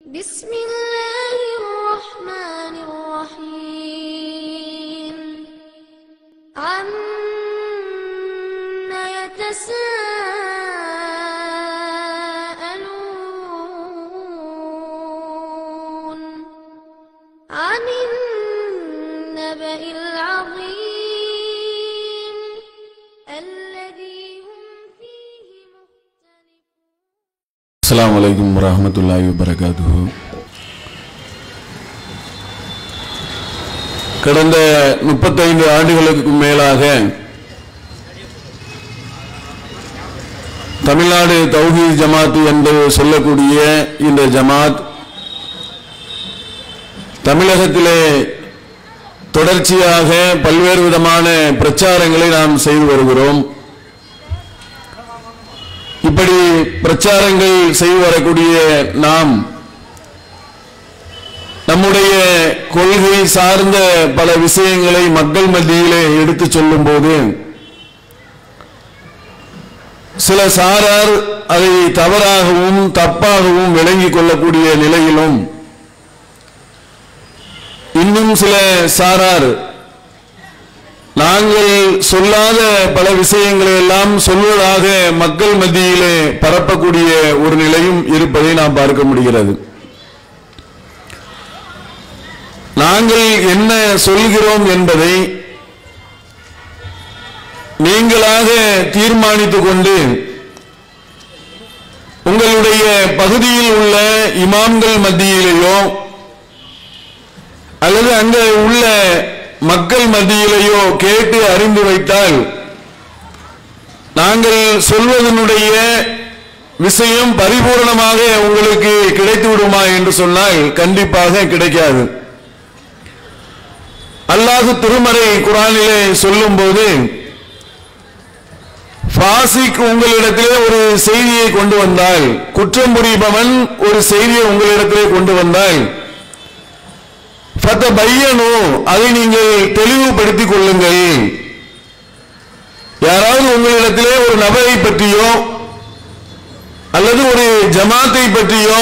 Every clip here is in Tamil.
بسم الله الرحمن الرحيم عم يتساءلون عن النبأ العظيم الذي هم فيه مختلفون அஸ்ஸலாமு அலைக்கும் வரஹ்மத்துல்லாஹி வபரகாத்துஹு கடந்த முப்பத்தைந்து ஆண்டுகளுக்கு மேலாக தமிழ்நாடு தௌஹீத் ஜமாத் என்று சொல்லக்கூடிய இந்த ஜமாத் தமிழகத்திலே தொடர்ச்சியாக பல்வேறு விதமான பிரச்சாரங்களை நாம் செய்து வருகிறோம் இப்படி பிரச்சாரங்கள் செய்து வரக்கூடிய நாம் நம்முடைய கொள்கை சார்ந்த பல விஷயங்களை மக்கள் மத்தியிலே எடுத்துச் சொல்லும் போது சில சாரார் அதை தவறாகவும் தப்பாகவும் விளங்கிக் கொள்ளக்கூடிய நிலையிலும் இன்னும் சில சாரார் நாங்கள் சொல்லாத பல விஷயங்களை எல்லாம் சொல்வதாக மக்கள் மத்தியிலே பரப்பக்கூடிய ஒரு நிலையும் இருப்பதை நாம் பார்க்க முடிகிறது நாங்கள் என்ன சொல்கிறோம் என்பதை நீங்களாக தீர்மானித்துக் கொண்டு உங்களுடைய பகுதியில் உள்ள இமாம்கள் மத்தியிலேயோ அல்லது அங்கே உள்ள மக்கள் மத்தியிலேயோ கேட்டு அறிந்து வைத்தால் நாங்கள் சொல்வதனுடைய விஷயம் பரிபூர்ணமாக உங்களுக்கு கிடைத்து விடுமா என்று சொன்னால் கண்டிப்பாக கிடைக்காது அல்லாஹ் திருமறை குரானிலே சொல்லும்போது பாசிக் உங்களிடத்திலே ஒரு செய்தியை கொண்டு வந்தால் குற்றம் புரிபவன் ஒரு செய்தியை உங்களிடத்திலே கொண்டு வந்தால் ஃபத்த பையனு அதை நீங்கள் தெளிவுபடுத்திக் கொள்ளுங்கள் யாராவது உங்களிடத்திலே ஒரு நபரை பற்றியோ அல்லது ஒரு ஜமாத்தை பற்றியோ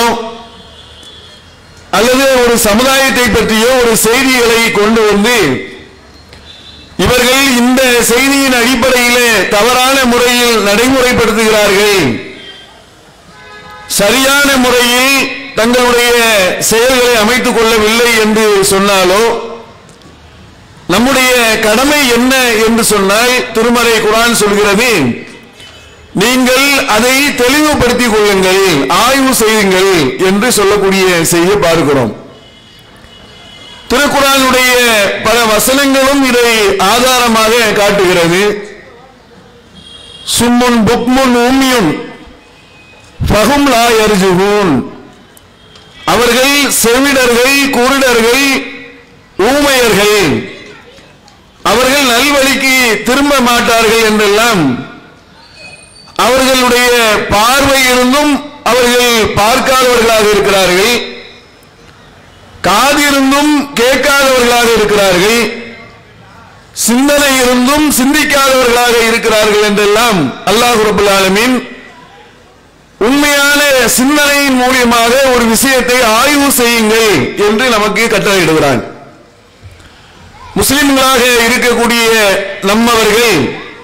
அல்லது ஒரு சமுதாயத்தை பற்றியோ ஒரு செய்திகளை கொண்டு வந்து இவர்கள் இந்த செய்தியின் அடிப்படையிலே தவறான முறையில் நடைமுறைப்படுத்துகிறார்கள் சரியான முறையில் தங்களுடைய செயல்களை அமைத்துக் கொள்ளவில்லை என்று சொன்னாலோ நம்முடைய கடமை என்ன என்று சொன்னால் திருமறை குரான் சொல்கிறது நீங்கள் அதை தெளிவுபடுத்திக் கொள்ளுங்கள் ஆய்வு செய்யுங்கள் என்று சொல்லக்கூடிய செய்தி பார்க்கிறோம் திருக்குறானுடைய பல வசனங்களும் இதை ஆதாரமாக காட்டுகிறது சும்முன் புக்முன் ஊமியும் ஃபஹும் லா யர்ஜுகூன் அவர்கள் செவிடர்கள் குருடர்கள் ஊமையர்கள் அவர்கள் நல்வழிக்கு திரும்ப மாட்டார்கள் என்றெல்லாம் அவர்களுடைய பார்வை இருந்தும் அவர்கள் பார்க்காதவர்களாக இருக்கிறார்கள் காதிருந்தும் கேட்காதவர்களாக இருக்கிறார்கள் சிந்தனை இருந்தும் சிந்திக்காதவர்களாக இருக்கிறார்கள் என்றெல்லாம் அல்லாஹ் ரபுல் ஆலமீன் உண்மையான சிந்தனையின் மூலியமாக ஒரு விஷயத்தை ஆய்வு செய்யுங்கள் என்று நமக்கு கட்டளையிடுகிறான் முஸ்லிம்களாக இருக்கக்கூடிய நம்மவர்கள்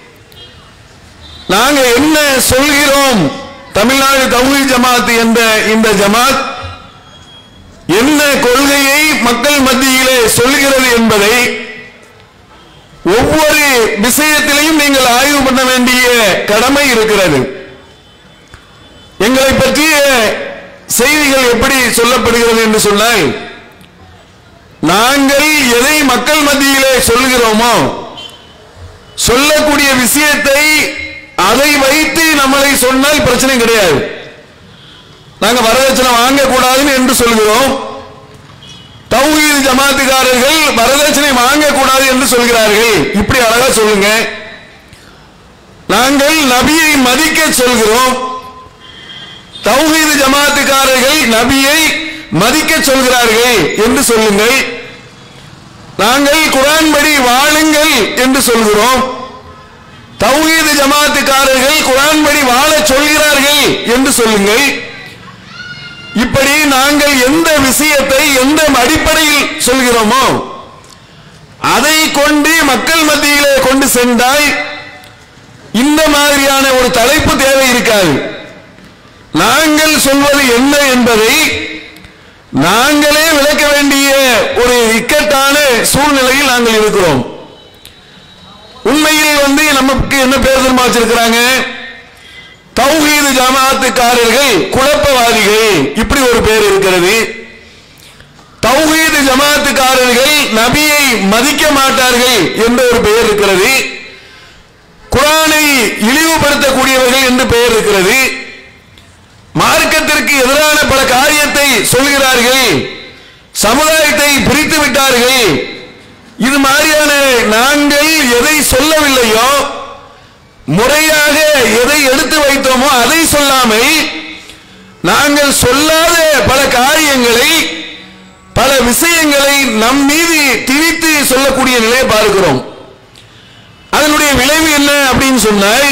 நாங்க என்ன சொல்கிறோம் தமிழ்நாடு தௌஹி ஜமாத் என்ற இந்த ஜமாத் என்ன கொள்கையை மக்கள் மத்தியிலே சொல்கிறது என்பதை ஒவ்வொரு விஷயத்திலையும் நீங்கள் ஆய்வு பண்ண வேண்டிய கடமை இருக்கிறது எங்களை பற்றிய செய்திகள் எப்படி சொல்லப்படுகிறது என்று சொன்னால் நாங்கள் எதை மக்கள் மத்தியிலே சொல்கிறோமோ சொல்லக்கூடிய விஷயத்தை அதை வைத்து நம்மளை சொன்னால் பிரச்சனை கிடையாது நாங்க வரதட்சணை வாங்கக்கூடாதுன்னு என்று சொல்கிறோம் தௌஹீத் ஜமாத்துக்காரர்கள் வரதட்சணை வாங்கக்கூடாது என்று சொல்கிறார்கள் இப்படி அழகா சொல்லுங்க நாங்கள் நபியை மதிக்க சொல்கிறோம் தௌஹீத் ஜமாத்துக்காரர்கள் நபியை மதிக்க சொல்கிறார்கள் என்று சொல்லுங்கள் நாங்கள் குரான் படி வாழுங்கள் என்று சொல்கிறோம் தௌஹீது ஜமாத்துக்காரர்கள் குரான் படி வாழ சொல்கிறார்கள் என்று சொல்லுங்கள் இப்படி நாங்கள் எந்த விஷயத்தை எந்த அடிப்படையில் சொல்கிறோமோ அதை கொண்டு மக்கள் மத்தியிலே கொண்டு சென்றால் இந்த மாதிரியான ஒரு தலைப்பு தேவை இருக்காது நாங்கள் சொல்வது என்ன என்பதை நாங்களே விளக்க வேண்டிய ஒரு இக்கட்டான சூழ்நிலையில் நாங்கள் இருக்கிறோம் உண்மையில் வந்து நமக்கு என்ன பேர் தெரியுமா வச்சிருக்கிறாங்க தௌஹீது ஜமாத்துக்காரர்கள் குழப்பவாதிகள் இப்படி ஒரு பேர் இருக்கிறது தௌஹீது ஜமாத்துக்காரர்கள் நபியை மதிக்க மாட்டார்கள் என்ற ஒரு பெயர் இருக்கிறது குரானை இழிவுபடுத்தக்கூடியவர்கள் என்று பெயர் இருக்கிறது மார்க்கத்திற்கு எதிரான பல காரியத்தை சொல்கிறார்கள் சமுதாயத்தை பிரித்து விட்டார்கள் இது மாதிரியான நாங்கள் எதை சொல்லவில்லையோ முறையாக எதை எடுத்து வைத்தோமோ அதை சொல்லாமல் நாங்கள் சொல்லாத பல காரியங்களை பல விஷயங்களை நம் மீது திணித்து சொல்லக்கூடிய நிலையை பார்க்கிறோம் அதனுடைய விளைவு என்ன அப்படின்னு சொன்னால்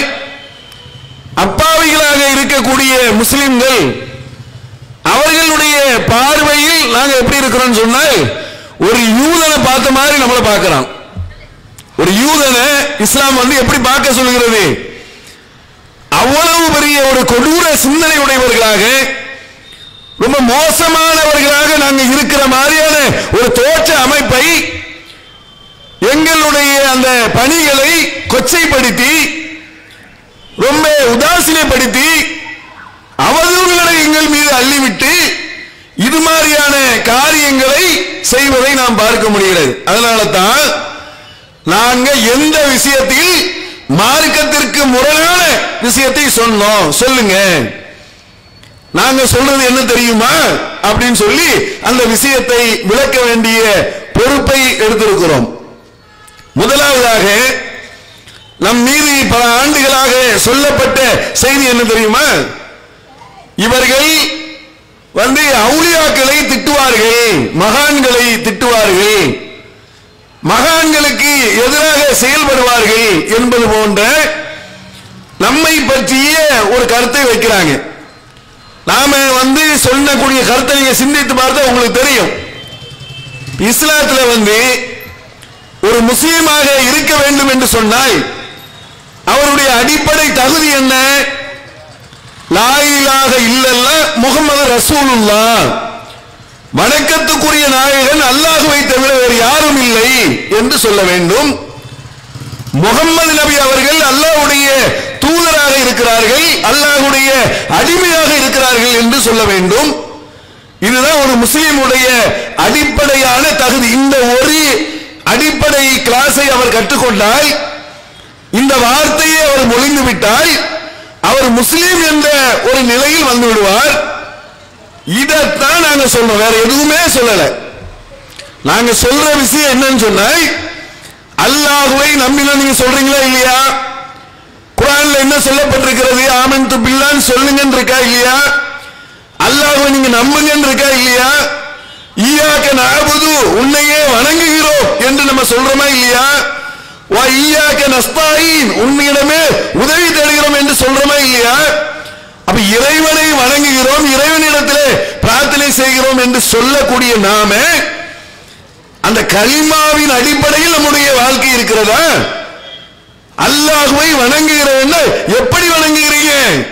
அப்பாவிகளாக இருக்கக்கூடிய முஸ்லிம்கள் அவர்களுடைய பார்வையில் நாங்க எப்படி இருக்கிறோம் சொன்னால் ஒரு யூதனை பார்த்த மாதிரி நம்மளை பார்க்கிறோம் ஒரு யூதனை இஸ்லாம் வந்து எப்படி பார்க்க சொல்கிறது அவ்வளவு பெரிய ஒரு கொடூர சிந்தனை உடையவர்களாக ரொம்ப மோசமானவர்களாக நாங்க இருக்கிற மாதிரியான ஒரு தோற்ற அமைப்பை எங்களுடைய அந்த பணிகளை கொச்சைப்படுத்தி ரொம்ப உதாசீனப்படுத்தி அவதூறுகளை எங்கள் மீது அள்ளிவிட்டு இது மாதிரியான காரியங்களை செய்வதை நாம் பார்க்க முடிகிறது அதனால தான் நாங்க எந்த விஷயத்தில் மார்க்கத்திற்கு முரணான விஷயத்தை சொன்னோம் சொல்லுங்க நாங்க சொல்றது என்ன தெரியுமா அப்படின்னு சொல்லி அந்த விஷயத்தை விளக்க வேண்டிய பொறுப்பை எடுத்திருக்கிறோம் முதலாவதாக நம் மீது பல ஆண்டுகளாக சொல்லப்பட்ட செய்தி என்ன தெரியுமா இவர்கள் வந்து அவுளியாக்களை திட்டுவார்கள் மகான்களை திட்டுவார்கள் மகான்களுக்கு எதிராக செயல்படுவார்கள் என்பது போன்ற நம்மை பற்றிய ஒரு கருத்தை வைக்கிறாங்க நாம வந்து சொல்லக்கூடிய கருத்தை நீங்க சிந்தித்து பார்த்தா உங்களுக்கு தெரியும் இஸ்லாத்துல வந்து ஒரு முஸ்லீமாக இருக்க வேண்டும் என்று சொன்னால் அவருடைய அடிப்படை தகுதி என்ன லாயிலாக இல்லல்ல முகமது ரசூலுல்லா வணக்கத்துக்குரிய நாயகன் அல்லாஹுவை தவிர வேறு யாரும் இல்லை என்று சொல்ல வேண்டும் முகம்மது நபி அவர்கள் அல்லாஹ்வுடைய தூதராக இருக்கிறார்கள் அல்லாஹ்வுடைய அடிமையாக இருக்கிறார்கள் என்று சொல்ல வேண்டும் இதுதான் ஒரு முஸ்லிமுடைய அடிப்படையான தகுதி இந்த ஒரு அடிப்படை கிளாஸை அவர் கற்றுக்கொண்டால் இந்த வார்த்தையை அவர் மொழிந்து விட்டால் அவர் முஸ்லீம் என்ற ஒரு நிலையில் வந்து விடுவார் இதைத்தான் நாங்க சொல்றோம் வேற எதுவுமே சொல்லல நாங்க சொல்ற விஷயம் என்னன்னு சொன்னால் அல்லாஹுவை நம்பின நீங்க சொல்றீங்களா இல்லையா குரான்ல என்ன சொல்லப்பட்டிருக்கிறது ஆமன் பில்லான்னு சொல்லுங்கன்னு இருக்கா இல்லையா அல்லாஹுவை நீங்க நம்புங்கன்னு இருக்கா இல்லையா ஈயாக்க நாபுது உன்னையே வணங்குகிறோம் என்று நம்ம சொல்றோமா இல்லையா வா ஈயாக்க நஸ்தாயின் உன்னிடமே உதவி தேடுகிறோம் என்று சொல்றோமா இல்லையா அப்ப இறைவனை வணங்குகிறோம் இறைவனிடத்திலே பிரார்த்தனை செய்கிறோம் என்று சொல்லக்கூடிய நாம அந்த கலிமாவின் அடிப்படையில் நம்முடைய வாழ்க்கை இருக்கிறதா அல்லாஹுவை வணங்குகிறவன் எப்படி வணங்குகிறீங்க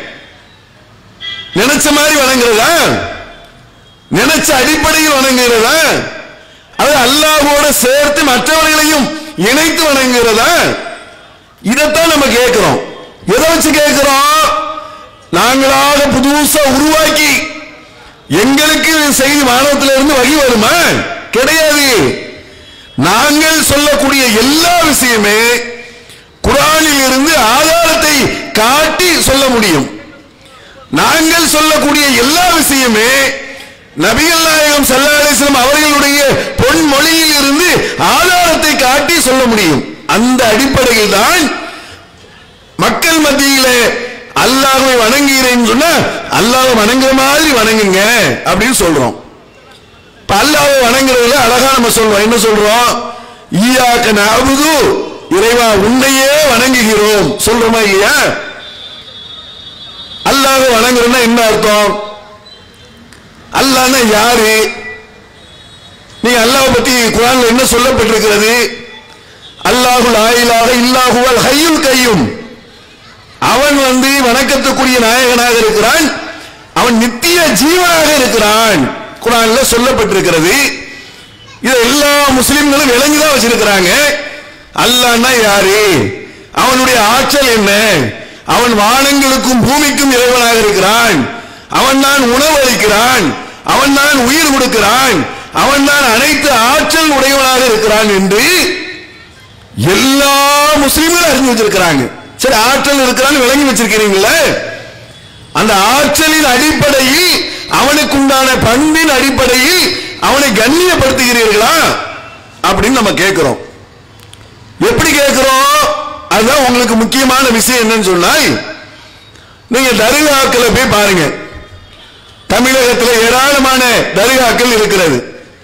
நினைச்ச மாதிரி வணங்குறதா நினைச்ச அடிப்படையில் வணங்குகிறதா அது அல்லாஹோட சேர்த்து மற்றவர்களையும் இணைத்து வணங்குகிறதா இதைத்தான் நம்ம கேட்கிறோம் எதை வச்சு கேட்கிறோம் நாங்களாக புதுசா உருவாக்கி எங்களுக்கு செய்தி வானத்திலிருந்து வகி வருமா கிடையாது நாங்கள் சொல்லக்கூடிய எல்லா விஷயமே குரானில் இருந்து ஆதாரத்தை காட்டி சொல்ல முடியும் நாங்கள் சொல்லக்கூடிய எல்லா விஷயமே நபிகள் நாயகம் ஸல்லல்லாஹு அலைஹி வஸல்லம் அவர்களுடைய பொன்மொழியில் இருந்து ஆதாரத்தை காட்டி சொல்ல முடியும் அந்த அடிப்படையில் தான் மக்கள் மத்தியிலே அல்லாஹ்வை வணங்குகிறேன்னு சொன்னா அல்லாஹ்வை வணங்குற மாதிரி வணங்குங்க அப்படின்னு சொல்றோம் இப்ப அல்லாஹ்வை வணங்குறதுல அழகா நம்ம சொல்றோம் என்ன சொல்றோம் ஈயாக்க நஅபுது இறைவா உன்னையே வணங்குகிறோம் சொல்றோமா இல்லையா அல்லாஹ்வை வணங்குறோம்னா என்ன அர்த்தம் அல்லாஹ்னா யாரு நீங்க அல்லாஹ் பத்தி குரான்ல என்ன சொல்லப்பட்டிருக்கிறது அல்லாஹு லாயிலாக இல்லாஹுவல் ஹையுல் கையும் அவன் வந்து வணக்கத்துக்குரிய நாயகனாக இருக்கிறான் அவன் நித்திய ஜீவனாக இருக்கிறான் குரான்ல சொல்லப்பட்டிருக்கிறது இதை எல்லா முஸ்லிம்களும் விளங்கிதான் வச்சிருக்கிறாங்க அல்லாஹ்னா யாரு அவனுடைய ஆற்றல் என்ன அவன் வானங்களுக்கும் பூமிக்கும் இறைவனாக இருக்கிறான் அவன் தான் உணவு அளிக்கிறான் அவன் தான் உயிர் கொடுக்கிறான் அவன் தான் அனைத்து ஆற்றல் உடையவனாக இருக்கிறான் என்று எல்லா முஸ்லிம்களும் அறிஞ்சு வச்சிருக்கிறாங்க சரி ஆற்றல் இருக்கிறான்னு விளங்கி வச்சிருக்கிறீங்களே அந்த ஆற்றலின் அடிப்படையில் அவனுக்கு உண்டான பண்பின் அடிப்படையில் அவனை கண்ணியப்படுத்துகிறீர்களா அப்படின்னு நம்ம கேட்கிறோம் எப்படி கேட்கிறோம் அதுதான் உங்களுக்கு முக்கியமான விஷயம் என்னன்னு சொன்னால் நீங்க தர்காக்களை போய் பாருங்க தமிழகத்தில் ஏராளமான தர்காக்கள் இருக்கிறது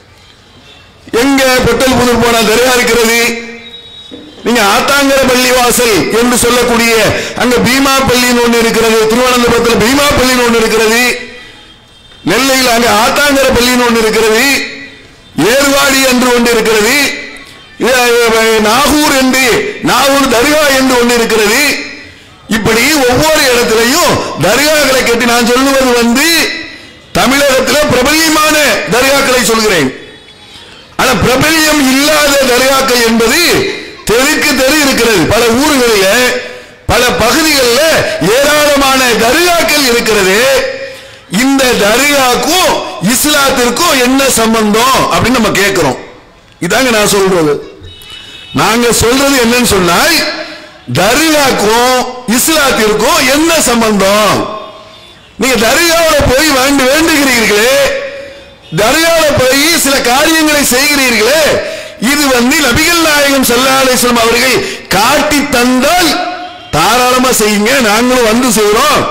எங்க பொட்டல் புதூர் போன தர்கா இருக்கிறது நீங்க ஆத்தாங்கர பள்ளி வாசல் என்று சொல்லக்கூடிய அங்க பீமா பள்ளின்னு ஒண்ணு இருக்கிறது திருவனந்தபுரத்தில் பீமா பள்ளின்னு ஒண்ணு இருக்கிறது நெல்லையில் அங்க ஆத்தாங்கர பள்ளின்னு ஒண்ணு இருக்கிறது ஏர்வாடி என்று ஒன்று இருக்கிறது இது, நாகூர் என்று நாகூர் தர்கா என்று ஒன்று இருக்கிறது இப்படி ஒவ்வொரு இடத்திலையும் தர்காக்களை கட்டி நான் சொல்லுவது வந்து தமிழகத்தில் பிரபலியமான தர்காக்களை சொல்கிறேன் ஆனா பிரபலியம் இல்லாத தர்காக்கள் என்பது தெருக்கு தெரு இருக்கிறது பல ஊர்களில் பல பகுதிகளில் ஏராளமான தர்காக்கள் இருக்கிறது இந்த தர்காக்கும் இஸ்லாத்திற்கும் என்ன சம்பந்தம் அப்படின்னு நம்ம கேட்கிறோம் இதாங்க நான் சொல்றது நாங்க சொல்றது என்னன்னு சொன்னால் தர்காக்கும் இஸ்லாத்திற்கும் என்ன சம்பந்தம் நீங்க தர்காவில் போய் வேண்டு வேண்டுகிறீர்களே தர்கால போய் சில காரியங்களை செய்கிறீர்களே இது வந்து நபிகள் நாயகம் ஸல்லல்லாஹு அலைஹி வஸல்லம் அவர்கள் காட்டி தந்தால் தாராளமா செய்யுங்க நாங்களும் வந்து செய்கிறோம்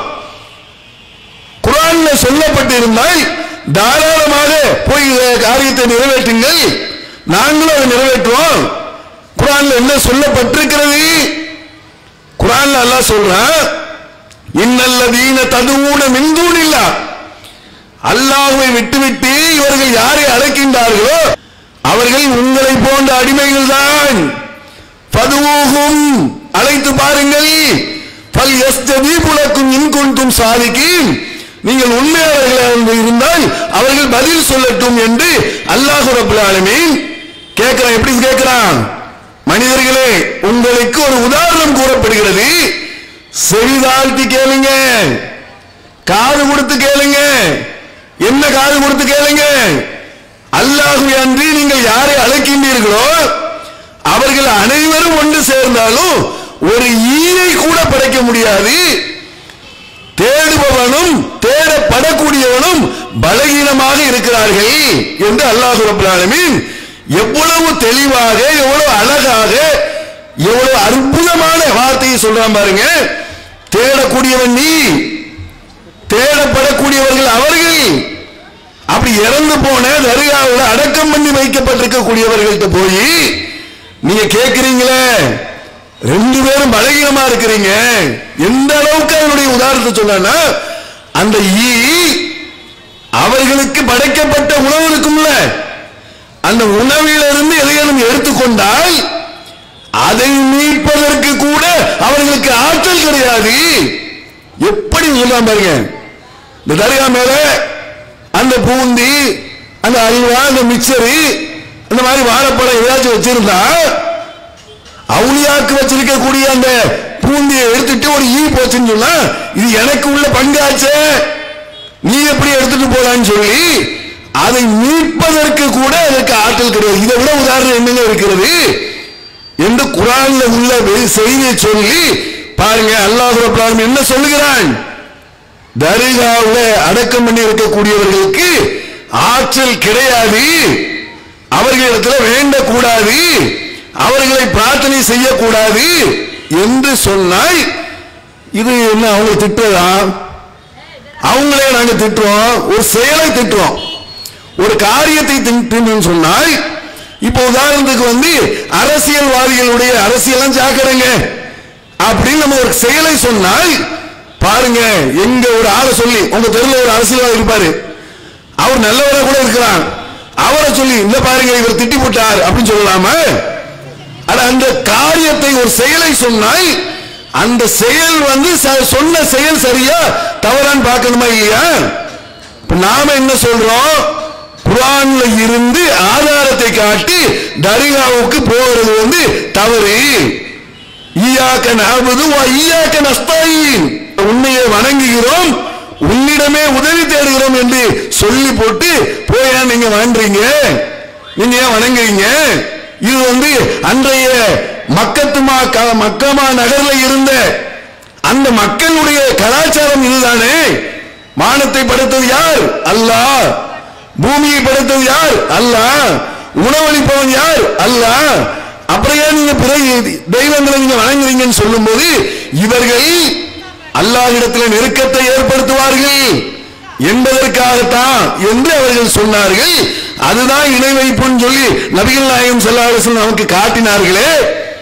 குரான்ல சொல்லப்பட்டிருந்தால் தாராளமாக போய் இந்த காரியத்தை நிறைவேற்றுங்கள் நாங்களும் அதை நிறைவேற்றுவோம் குரான்ல என்ன சொல்லப்பட்டிருக்கிறது குரான்ல அல்லாஹ் சொல்றான் இன்னல்லதீன ததுவூன மின்தூனில்லா அல்லாஹ்வை விட்டுவிட்டு இவர்கள் யாரை அழைக்கின்றார்களோ அவர்கள் உங்களை போன்ற அடிமைகள் தான் பதுவூகும் அழைத்து பாருங்கள் பல் எஸ்தீபுலக்கும் இன்குன்தும் சாதிக்கீன் நீங்கள் உண்மையாளர்களாக இருந்தால் அவர்கள் பதில் சொல்லட்டும் என்று அல்லாஹ் ரப்பல் ஆலமீன் கேட்கிறான் எப்படி கேட்கிறான் மனிதர்களே உங்களுக்கு ஒரு உதாரணம் கூறப்படுகிறது செவிதாழ்த்தி கேளுங்க காது கொடுத்து கேளுங்க என்ன காது கொடுத்து கேளுங்க அல்லாஹுவை அன்றி நீங்கள் யாரை அழைக்கின்றீர்களோ அவர்கள் அனைவரும் ஒன்று சேர்ந்தாலும் ஒரு ஈயை கூட படைக்க முடியாது தேடுபவனும் தேடப்படக்கூடியவனும் பலகீனமாக இருக்கிறார்கள் என்று அல்லாஹ் ரப்பல் ஆலமீன் எவ்வளவு தெளிவாக எவ்வளவு அழகாக எவ்வளவு அற்புதமான வார்த்தையை சொல்றான் பாருங்க தேடக்கூடியவன் நீ தேடப்படக்கூடியவர்கள் அவர்கள் அப்படி இறந்து போன தர்காவில் அடக்கம் பண்ணி வைக்கப்பட்டிருக்கக்கூடியவர்கள்ட்ட போய் நீங்க கேட்கிறீங்களே ரெண்டு பேரும் பலகீனமா இருக்கிறீங்க எந்த அளவுக்கு அதனுடைய உதாரணத்தை சொன்னா அந்த ஈ அவர்களுக்கு படைக்கப்பட்ட உணவு இருக்கும்ல அந்த உணவிலிருந்து எதையும் எடுத்துக்கொண்டால் அதை மீட்பதற்கு கூட அவர்களுக்கு ஆற்றல் கிடையாது எப்படி சொல்லலாம் பாருங்க இந்த தர்கா மேல அந்த பூந்தி அந்த அல்வா அந்த மிக்சரு அந்த மாதிரி வாழைப்பழம் ஏதாச்சும் வச்சிருந்தா அவுளியாக்கு வச்சிருக்கக்கூடிய அந்த பூந்தியை எடுத்துட்டு ஒரு ஈ போச்சுன்னு சொன்னா இது எனக்கு உள்ள பங்காச்சே நீ எப்படி எடுத்துட்டு போலான்னு சொல்லி அதை மீட்பதற்கு கூட அதற்கு ஆற்றல் கிடையாது இதை விட உதாரணம் என்னங்க இருக்கிறது என்று குரான்ல உள்ள வெ- செய்தியை சொல்லி பாருங்க அல்லாஹ் ரப்பல் ஆலமீன் என்ன சொல்லுகிறான் தர்காவுல அடக்கம் பண்ணி இருக்கக்கூடியவர்களுக்கு ஆற்றல் கிடையாது அவர்களிடத்துல வேண்டக்கூடாது அவர்களை பிரார்த்தனை செய்யக்கூடாது என்று சொன்னால் இது என்ன அவங்க திட்டுறதா அவங்களே நாங்க திட்டுறோம் ஒரு செயலை திட்டுறோம் ஒரு காரியத்தை திட்டுன்னு சொன்னால் இப்போ உதாரணத்துக்கு வந்து அரசியல்வாதிகளுடைய அரசியலாம் ஜாக்கிரங்க அப்படின்னு நம்ம ஒரு செயலை சொன்னால் பாருங்க எங்க ஒரு ஆளை சொல்லி உங்க தெருவில் ஒரு அரசியல்வாதி இருப்பாரு அவர் நல்லவரா கூட இருக்கிறான் அவரை சொல்லி இந்த பாருங்க இவர் திட்டி போட்டார் அப்படின்னு சொல்லலாமா ஆனா அந்த காரியத்தை ஒரு செயலை சொன்னால் அந்த செயல் வந்து ச- சொன்ன செயல் சரியா தவறான்னு பார்க்கணுமா இல்லையா இப்ப நாம என்ன சொல்றோம் குரான்ல இருந்து ஆதாரத்தை காட்டி தர்காவுக்கு போகிறது வந்து தவறு ஈயாக்க நாபது ஈயாக்க நஸ்தாயின் உன்னையே வணங்குகிறோம் உன்னிடமே உதவி தேடுகிறோம் என்று சொல்லி போட்டு போய் ஏன் நீங்க வணங்குறீங்க நீங்க ஏன் வணங்குறீங்க இது வந்து அன்றைய மக்கத்துமா க- மக்கமா நகர்ல இருந்த அந்த மக்களுடைய கலாச்சாரம் இதுதானே வானத்தை படைத்தது யார் அல்லாஹ் பூமியை படைத்தது யார் அல்லாஹ் உணவளிப்பவன் யார் அல்லாஹ் அப்புறம் ஏன் நீங்க பிற தெய்வங்களை நீங்க வணங்குறீங்கன்னு சொல்லும்போது இவர்கள் அல்லாஹ்விடத்தில் நெருக்கத்தை ஏற்படுத்துவார்கள் என்பதற்காகத்தான் என்று அவர்கள் சொன்னார்கள் அதுதான் இணை வைப்புன்னு சொல்லி நபிகள் நாயகம் செல்லாரசன் நமக்கு காட்டினார்களே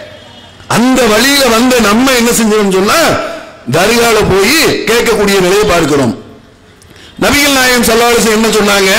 அந்த வழியில வந்த நம்ம என்ன செஞ்சோம் சொன்னா தர்கால போய் கேட்கக்கூடிய நிலையை பார்க்கிறோம் நபிகள் நாயகம் சல்லாஹ் என்ன சொன்னாங்க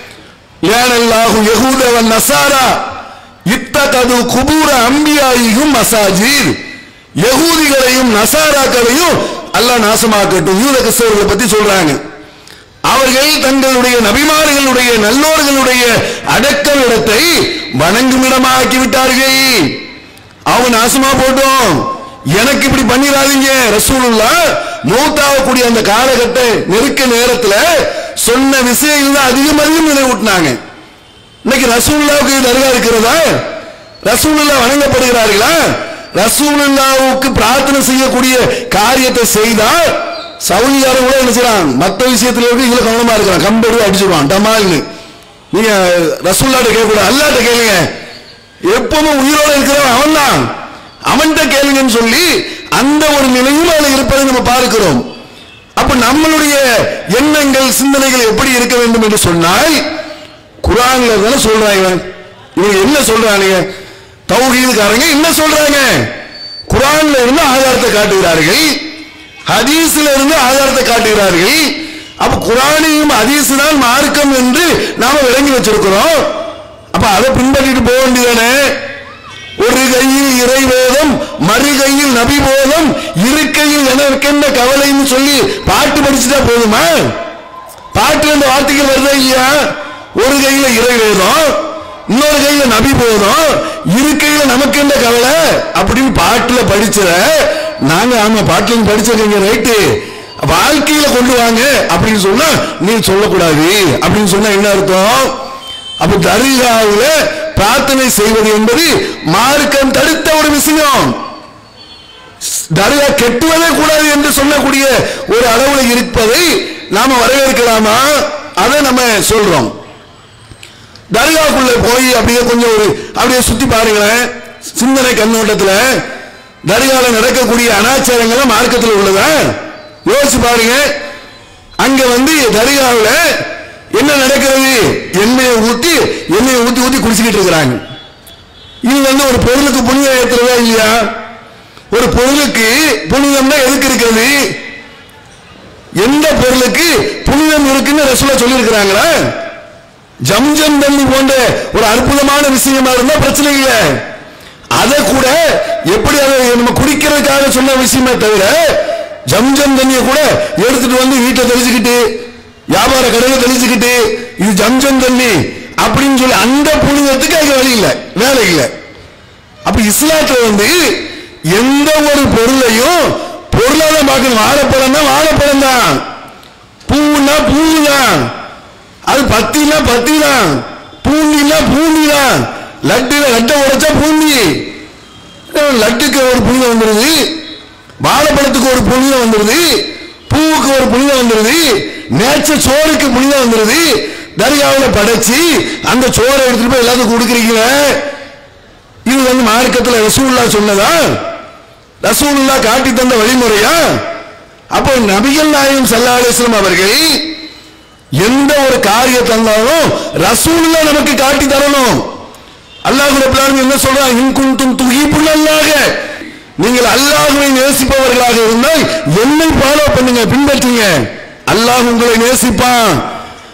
ஏனல்லாஹு யஹூத வன் நசாரா இத்தகது குபூர அம்பியாயிகும் மசாஜித் யகூதிகளையும் நசாராக்களையும் அல்லாஹ் நாசமாக்கட்டும் யூத கிறிஸ்தவர்களை பத்தி சொல்றாங்க அவர்கள் தங்களுடைய நபிமார்களுடைய நல்லோர்களுடைய அடக்கம் இடத்தை வணங்கும் இடமாக்கி விட்டார்கள் அவங்க நாசமா போட்டோம் எனக்கு இப்படி பண்ணிடாதீங்க ரசூலுல்லா மூத்தாகக்கூடிய அந்த காலகட்ட நெருக்க நேரத்துல சொன்ன விஷயங்கள் தான் அதிகம் அதிகம் நினைவூட்டினாங்க இன்னைக்கு ரசூலுல்லாவுக்கு தர்கா இருக்கிறதா ரசூலுல்லா வணங்கப்படுகிறார்களா ரசூலுல்லாவுக்கு பிரார்த்தனை செய்யக்கூடிய காரியத்தை செய்தால் சவுதியார கூட என்ன செய்யறான் மற்ற விஷயத்துல இருக்கு இதுல கவனமா இருக்கிறான் கம்பெடு அடிச்சிருவான் டமால்னு நீங்க ரசூல்லாட்ட கேட்கக்கூடாது அல்லாட்ட கேளுங்க எப்பவும் உயிரோட இருக்கிறவன் அவன்தான் அவன்கிட்ட கேளுங்கன்னு சொல்லி அந்த ஒரு நிலையும் அதுல இருப்பதை நம்ம பார்க்கிறோம் அப்ப நம்மளுடைய எண்ணங்கள் சிந்தனைகள் எப்படி இருக்க வேண்டும் என்று சொன்னால் குரான்ல தானே சொல்றாங்க இவங்க என்ன சொல்றாங்க தௌஹீதுக்காரங்க என்ன சொல்றாங்க குரான்ல இருந்து ஆதாரத்தை காட்டுகிறார்கள் ஹதீஸ்ல இருந்து ஆதாரத்தை காட்டுகிறார்கள் அப்ப குரானையும் ஹதீஸ் தான் மார்க்கம் என்று நாம விளங்கி வச்சிருக்கிறோம் அப்ப அதை பின்பற்றிட்டு போக வேண்டியதானே ஒரு கையில் இறைவேதம் மறு கையில் நபி போதம் இருக்கையில் எனக்கென்ன கவலைன்னு சொல்லி பாட்டு படிச்சுட்டா போதுமா பாட்டு அந்த வார்த்தைகள் வருதா இல்லையா ஒரு கையில இறைவேதம் இன்னொரு கையில நபி போதும் இருக்கையில நமக்கு என்ன கவலை அப்படின்னு பாட்டுல படிச்சத நாங்க ஆமா பாட்டுல படிச்சிருக்கீங்க ரைட்டு வாழ்க்கையில கொண்டு வாங்க அப்படின்னு சொன்னா நீ சொல்லக்கூடாது அப்படின்னு சொன்னா என்ன அர்த்தம் அப்ப தர்காவுல பிரார்த்தனை செய்வது என்பது மார்க்கம் தடுத்த ஒரு விஷயம் தர்கா கெட்டுவதே கூடாது என்று சொல்லக்கூடிய ஒரு அளவுல இருப்பதை நாம வரவேற்கலாமா அதை நம்ம சொல்றோம் தர்காக்குள்ள போய் அப்படியே கொஞ்சம் ஒரு அப்படியே சுத்தி பாருங்களேன் சிந்தனை கண்ணோட்டத்துல தர்கால நடக்கக்கூடிய அனாச்சாரங்கள் மார்க்கத்தில் உள்ளதா யோசிச்சு பாருங்க அங்க வந்து தர்காவுல என்ன நடக்கிறது எண்ணெயை ஊத்தி எண்ணெயை ஊத்தி ஊத்தி குடிச்சுக்கிட்டு இருக்கிறாங்க இது வந்து ஒரு பொருளுக்கு புனிதம் ஏத்துறதா இல்லையா ஒரு பொருளுக்கு புனிதம்னா எதுக்கு இருக்கிறது எந்த பொருளுக்கு புனிதம் இருக்குன்னு ரசூலா சொல்லியிருக்கிறாங்களா ஜம்ஜம் தண்ணி போன்ற ஒரு அற்புதமான விஷயமா இருந்தா பிரச்சனை இல்லை அதை கூட எப்படி அதை நம்ம குடிக்கிறதுக்காக சொன்ன விஷயமே தவிர ஜம்ஜம் தண்ணியை கூட எடுத்துட்டு வந்து வீட்டை தெளிச்சுக்கிட்டு வியாபார கடையில தெளிச்சுக்கிட்டு இது ஜம்ஜம் தண்ணி அப்படின்னு சொல்லி அந்த புனிதத்துக்கு அங்க வழி இல்லை வேலை இல்லை அப்ப இஸ்லாத்துல வந்து எந்த ஒரு பொருளையும் பொருளா தான் பார்க்கணும் வாழைப்பழம் தான் வாழைப்பழம் தான் பூன்னா பூ தான் அது பத்தினா பத்தி தான் பூண்டினா பூண்டி தான் லட்டுல லட்டை உடைச்சா பூண்டி லட்டுக்கு ஒரு புனிதம் வந்துருது வாழைப்பழத்துக்கு ஒரு புனிதம் வந்துருது பூவுக்கு ஒரு புனிதம் வந்துருது நேச்ச சோறுக்கு புனிதம் வந்துருது தர்காவில் படைச்சு அந்த சோறை எடுத்துட்டு போய் எல்லாத்துக்கும் கொடுக்குறீங்களே இது வந்து மார்க்கத்துல ரசூல்லா சொன்னதா ரசூலுல்லா காட்டி தந்த வழிமுறையா அப்போ நபிகள் நாயகம் ஸல்லல்லாஹு அலைஹி வஸல்லம் அவர்கள் எந்த ஒரு காரியத்தை தந்தாலும் ரசூலுல்லா நமக்கு காட்டி தரணும் அல்லாஹ் ரப்பல் ஆலமீன் என்ன சொல்றான் இன் குன்தும் துஹிப்புல்லாஹ நீங்கள் அல்லாஹ்வை நேசிப்பவர்களாக இருந்தால் என்னை ஃபாலோ பண்ணுங்க பின்பற்றுங்க அல்லாஹ் உங்களை நேசிப்பான்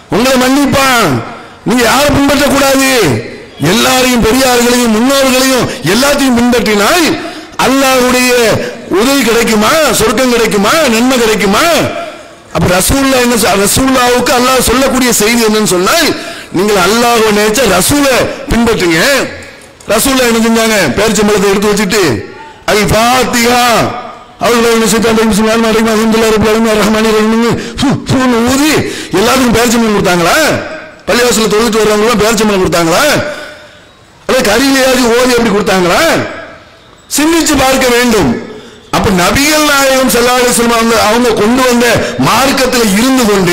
உங்களை மன்னிப்பான் நீங்க யாரை பின்பற்றக்கூடாது எல்லாரையும் பெரியார்களையும் முன்னோர்களையும் எல்லாத்தையும் பின்பற்றினால் அல்லாஹ்வுடைய உதவி கிடைக்குமா சொர்க்கம் கிடைக்குமா நன்மை கிடைக்குமா அப்ப ரசூல்லா என்ன சொ- ரசூல்லாவுக்கு அல்லாஹ் சொல்லக்கூடிய செய்தி என்னன்னு சொன்னால் நீங்கள் அல்லாஹ்வை நினைச்ச ரசூலை பின்பற்றுங்க ரசூல்லா என்ன செஞ்சாங்க பேரிச்சம்பளத்தை எடுத்து வச்சுட்டு அல் ஃபாத்திஹா அவர்கள் என்ன செய்தாங்க சொன்னாங்க நடக்கும் அல்ஹம்துலில்லாஹி ரப்பில் ஆலமீன் ரஹ்மானிர் ரஹீம் ஃபு, ஃபுன்னு ஊதி எல்லாத்துக்கும் பேரிச்சம்பளம் கொடுத்தாங்களா பள்ளிவாசல்ல தொழுதுட்டு வர்றவங்க பேரிச்சம்பளம் கொடுத்தாங்களா அல்லது கரியிலேயாச்சும் ஓதி எப்படி கொடுத்தாங்களா சிந்திச்சு பார்க்க வேண்டும் அப்ப நபிகள் நாயகம் ஸல்லல்லாஹு அலைஹி வஸல்லம் அவங்க அவங்க கொண்டு வந்த மார்க்கத்தில் இருந்து கொண்டு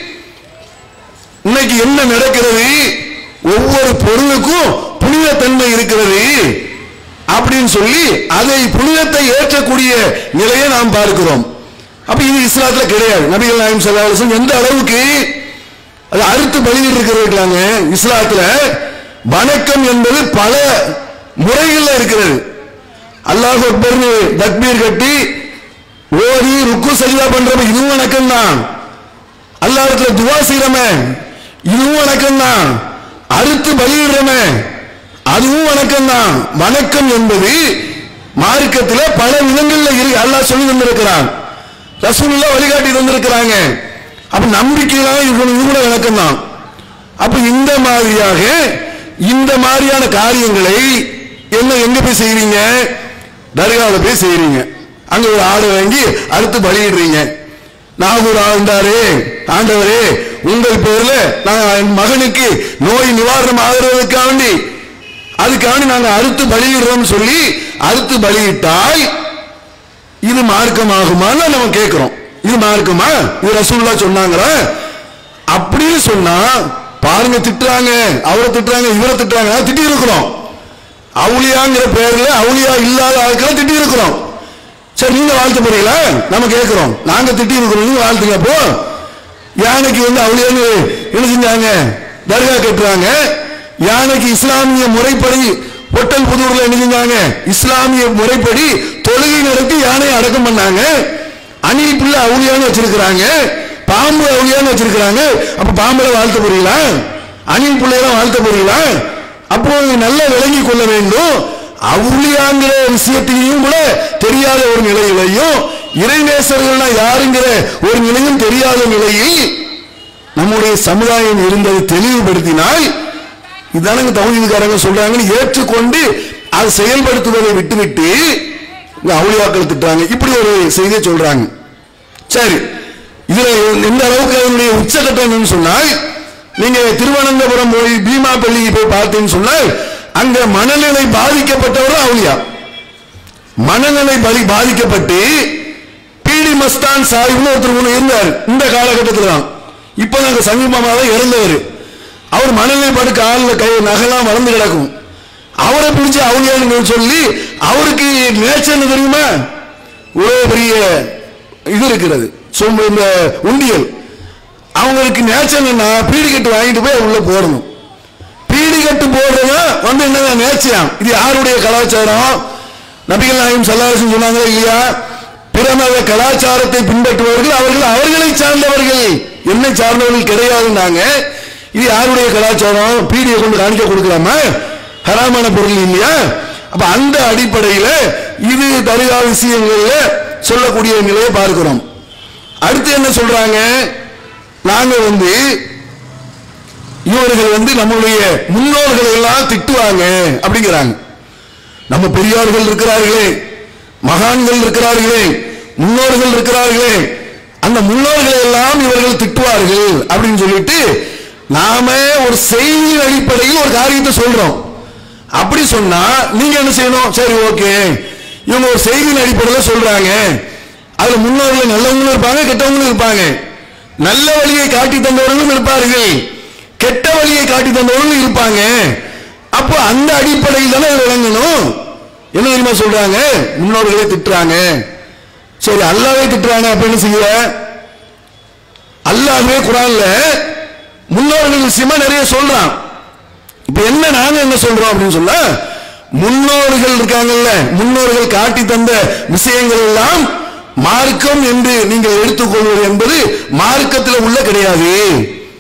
இன்னைக்கு என்ன நடக்கிறது ஒவ்வொரு பொருளுக்கும் புனிதத்தன்மை இருக்கிறது அப்படின்னு சொல்லி அதை புனிதத்தை ஏற்றக்கூடிய நிலையை நாம் பார்க்கிறோம் அப்ப இது இஸ்லாத்துல கிடையாது நபிகள் நாயகம் ஸல்லல்லாஹு அலைஹி வஸல்லம் எந்த அளவுக்கு அது அறுத்து பலியிட்டு இருக்கிறாங்க இஸ்லாத்துல வணக்கம் என்பது பல முறைகள்ல இருக்கிறது அல்லாஹ் அக்பர்னு தக்பீர் கட்டி ஓடி ருக்கு சஜிதா பண்றப்ப இதுவும் வணக்கம் தான் அல்லாஹ்விடத்துல துவா செய்யறமே இதுவும் வணக்கம் தான் அறுத்து பலியிடுறமே அதுவும் வணக்கம் தான் வணக்கம் என்பது மார்க்கத்துல பல விதங்கள்ல இருக்கு அல்லாஹ் சொல்லி தந்திருக்கிறான் ரசூலுல்லாஹ் வழிகாட்டி தந்திருக்கிறாங்க அப்ப நம்பிக்கைதான் இருக்கணும் இது கூட வணக்கம் தான் அப்ப இந்த மாதிரியாக இந்த மாதிரியான காரியங்களை என்ன எங்க போய் செய்றீங்க தர்காவில் போய் செய்றீங்க அங்க ஒரு ஆடு வாங்கி அறுத்து பலியிடுறீங்க நாகூர் ஆண்டாரே ஆண்டவரே உங்கள் பேர்ல நான் என் மகனுக்கு நோய் நிவாரணம் ஆகிறதுக்காக வேண்டி அதுக்காக வேண்டி நாங்க அறுத்து பலியிடுறோம் சொல்லி அறுத்து பலியிட்டால் இது மார்க்கமாகுமான்னு நம்ம கேட்கிறோம் இது மார்க்கமா இது ரசூல்லா சொன்னாங்களா அப்படின்னு சொன்னா பாருங்க திட்டுறாங்க அவரை திட்டுறாங்க இவரை திட்டுறாங்க நான் திட்டி இருக்கிறோம் அவுளியாங்கிற பேர்ல அவுளியா இல்லாத ஆட்களை திட்டி இருக்கிறோம் சரி நீங்க வாழ்த்து போறீங்களா நம்ம கேட்கிறோம் நாங்க திட்டி இருக்கிறோம் நீங்க வாழ்த்துங்க அப்போ யானைக்கு வந்து அவுளியான்னு என்ன செஞ்சாங்க தர்கா கட்டுறாங்க யானைக்கு இஸ்லாமிய முறைப்படி பொட்டல் புதூர்ல என்ன செஞ்சாங்க இஸ்லாமிய முறைப்படி தொழுகை நடத்தி யானையை அடக்கம் பண்ணாங்க அணில் பிள்ளை அவுளியான்னு வச்சிருக்கிறாங்க பாம்பு அவுளியான்னு வச்சிருக்கிறாங்க அப்ப பாம்புல வாழ்த்த போறீங்களா அணில் பிள்ளையெல்லாம் வாழ்த்த போறீங்களா அப்போ நல்லா விளங்கி கொள்ள வேண்டும் அவுளியாங்கிற விஷயத்தையும் கூட தெரியாத ஒரு நிலையிலையும் இறைநேசர்கள்னா யாருங்கிற ஒரு நிலையும் தெரியாத நிலையில் நம்முடைய சமுதாயம் இருந்ததை தெளிவுபடுத்தினால் இதானங்க தகுதிக்காரங்க சொல்றாங்கன்னு ஏற்றுக்கொண்டு அதை செயல்படுத்துவதை விட்டுவிட்டு இங்க அவுளியாக்கள் திட்டுறாங்க இப்படி ஒரு செய்தியை சொல்றாங்க சரி இதுல எந்த அளவுக்கு அதனுடைய உச்சகட்டம் என்னன்னு சொன்னால் நீங்க திருவனந்தபுரம் போய் பீமா பள்ளிக்கு போய் பார்த்தீங்கன்னு சொன்னால் அங்க மனநிலை பாதிக்கப்பட்டவரும் அவுளியா மனநிலை பலி பாதிக்கப்பட்டு பீடி மஸ்தான் சாஹிப்னு ஒருத்தர் ஒண்ணு இருந்தார் இந்த காலகட்டத்தில் தான் இப்போ நாங்க சமீபமாக தான் இறந்தவர் அவர் மனநிலை பாட்டு காலில் கை நகைலாம் வளர்ந்து கிடக்கும் அவரை பிடிச்சு அவுளியான்னு சொல்லி அவருக்கு நேச்சர் தெரியுமா இவ்வளவு பெரிய இது இருக்கிறது சொம்பு இந்த உண்டியல் அவங்களுக்கு நேச்சர் என்ன பீடி கட்டு வாங்கிட்டு போய் உள்ள போடணும் பீடி கட்டு போடுறது வந்து என்ன நேர்ச்சியாம் இது யாருடைய கலாச்சாரம் நபிகள் நாயகம் சல்லாசன் சொன்னாங்க இல்லையா பிற மத கலாச்சாரத்தை பின்பற்றுபவர்கள் அவர்கள் அவர்களை சார்ந்தவர்கள் என்னை சார்ந்தவர்கள் கிடையாதுன்னாங்க இது யாருடைய கலாச்சாரம் பீடியை கொண்டு காணிக்க கொடுக்கலாமா ஹராமான பொருள் இல்லையா அப்ப அந்த அடிப்படையில இது தருகா விஷயங்கள்ல சொல்லக்கூடிய நிலையை பார்க்கிறோம் அடுத்து என்ன சொல்றாங்க நாங்க வந்து இவர்கள் வந்து நம்முடைய முன்னோர்கள் எல்லாம் திட்டுவாங்க அப்படிங்கிறாங்க நம்ம பெரியோர்கள் இருக்கிறார்களே மகான்கள் இருக்கிறார்களே முன்னோர்கள் இருக்கிறார்களே அந்த முன்னோர்களை எல்லாம் இவர்கள் திட்டுவார்கள் அப்படின்னு சொல்லிட்டு நாம ஒரு செய்தியின் அடிப்படையில் ஒரு காரியத்தை சொல்றோம் அப்படி சொன்னா நீங்க என்ன செய்யணும் சரி ஓகே இவங்க ஒரு செய்தியின் அடிப்படையில் சொல்றாங்க அதுல முன்னோர்கள் நல்லவங்களும் இருப்பாங்க கெட்டவங்களும் இருப்பாங்க நல்ல வழியை காட்டி தந்தவர்களும் இருப்பார்கள் கெட்ட வழியை காட்டி தந்தவர்களும் இருப்பாங்க அப்போ அந்த அடிப்படையில் தானே இது விளங்கணும் என்ன தெரியுமா சொல்றாங்க முன்னோர்களே திட்டுறாங்க சரி அல்லாவே திட்டுறாங்க அப்ப என்ன செய்ய அல்லாஹ்வே குரான்ல முன்னோர்கள் விஷயமா நிறைய சொல்றான் இப்ப என்ன நாங்க என்ன சொல்றோம் அப்படின்னு சொன்னா முன்னோர்கள் இருக்காங்கல்ல முன்னோர்கள் காட்டி தந்த விஷயங்கள் எல்லாம் மார்க்கம் என்று நீங்கள் எடுத்துக்கொள்வது என்பது மார்க்கத்தில் உள்ள கிடையாது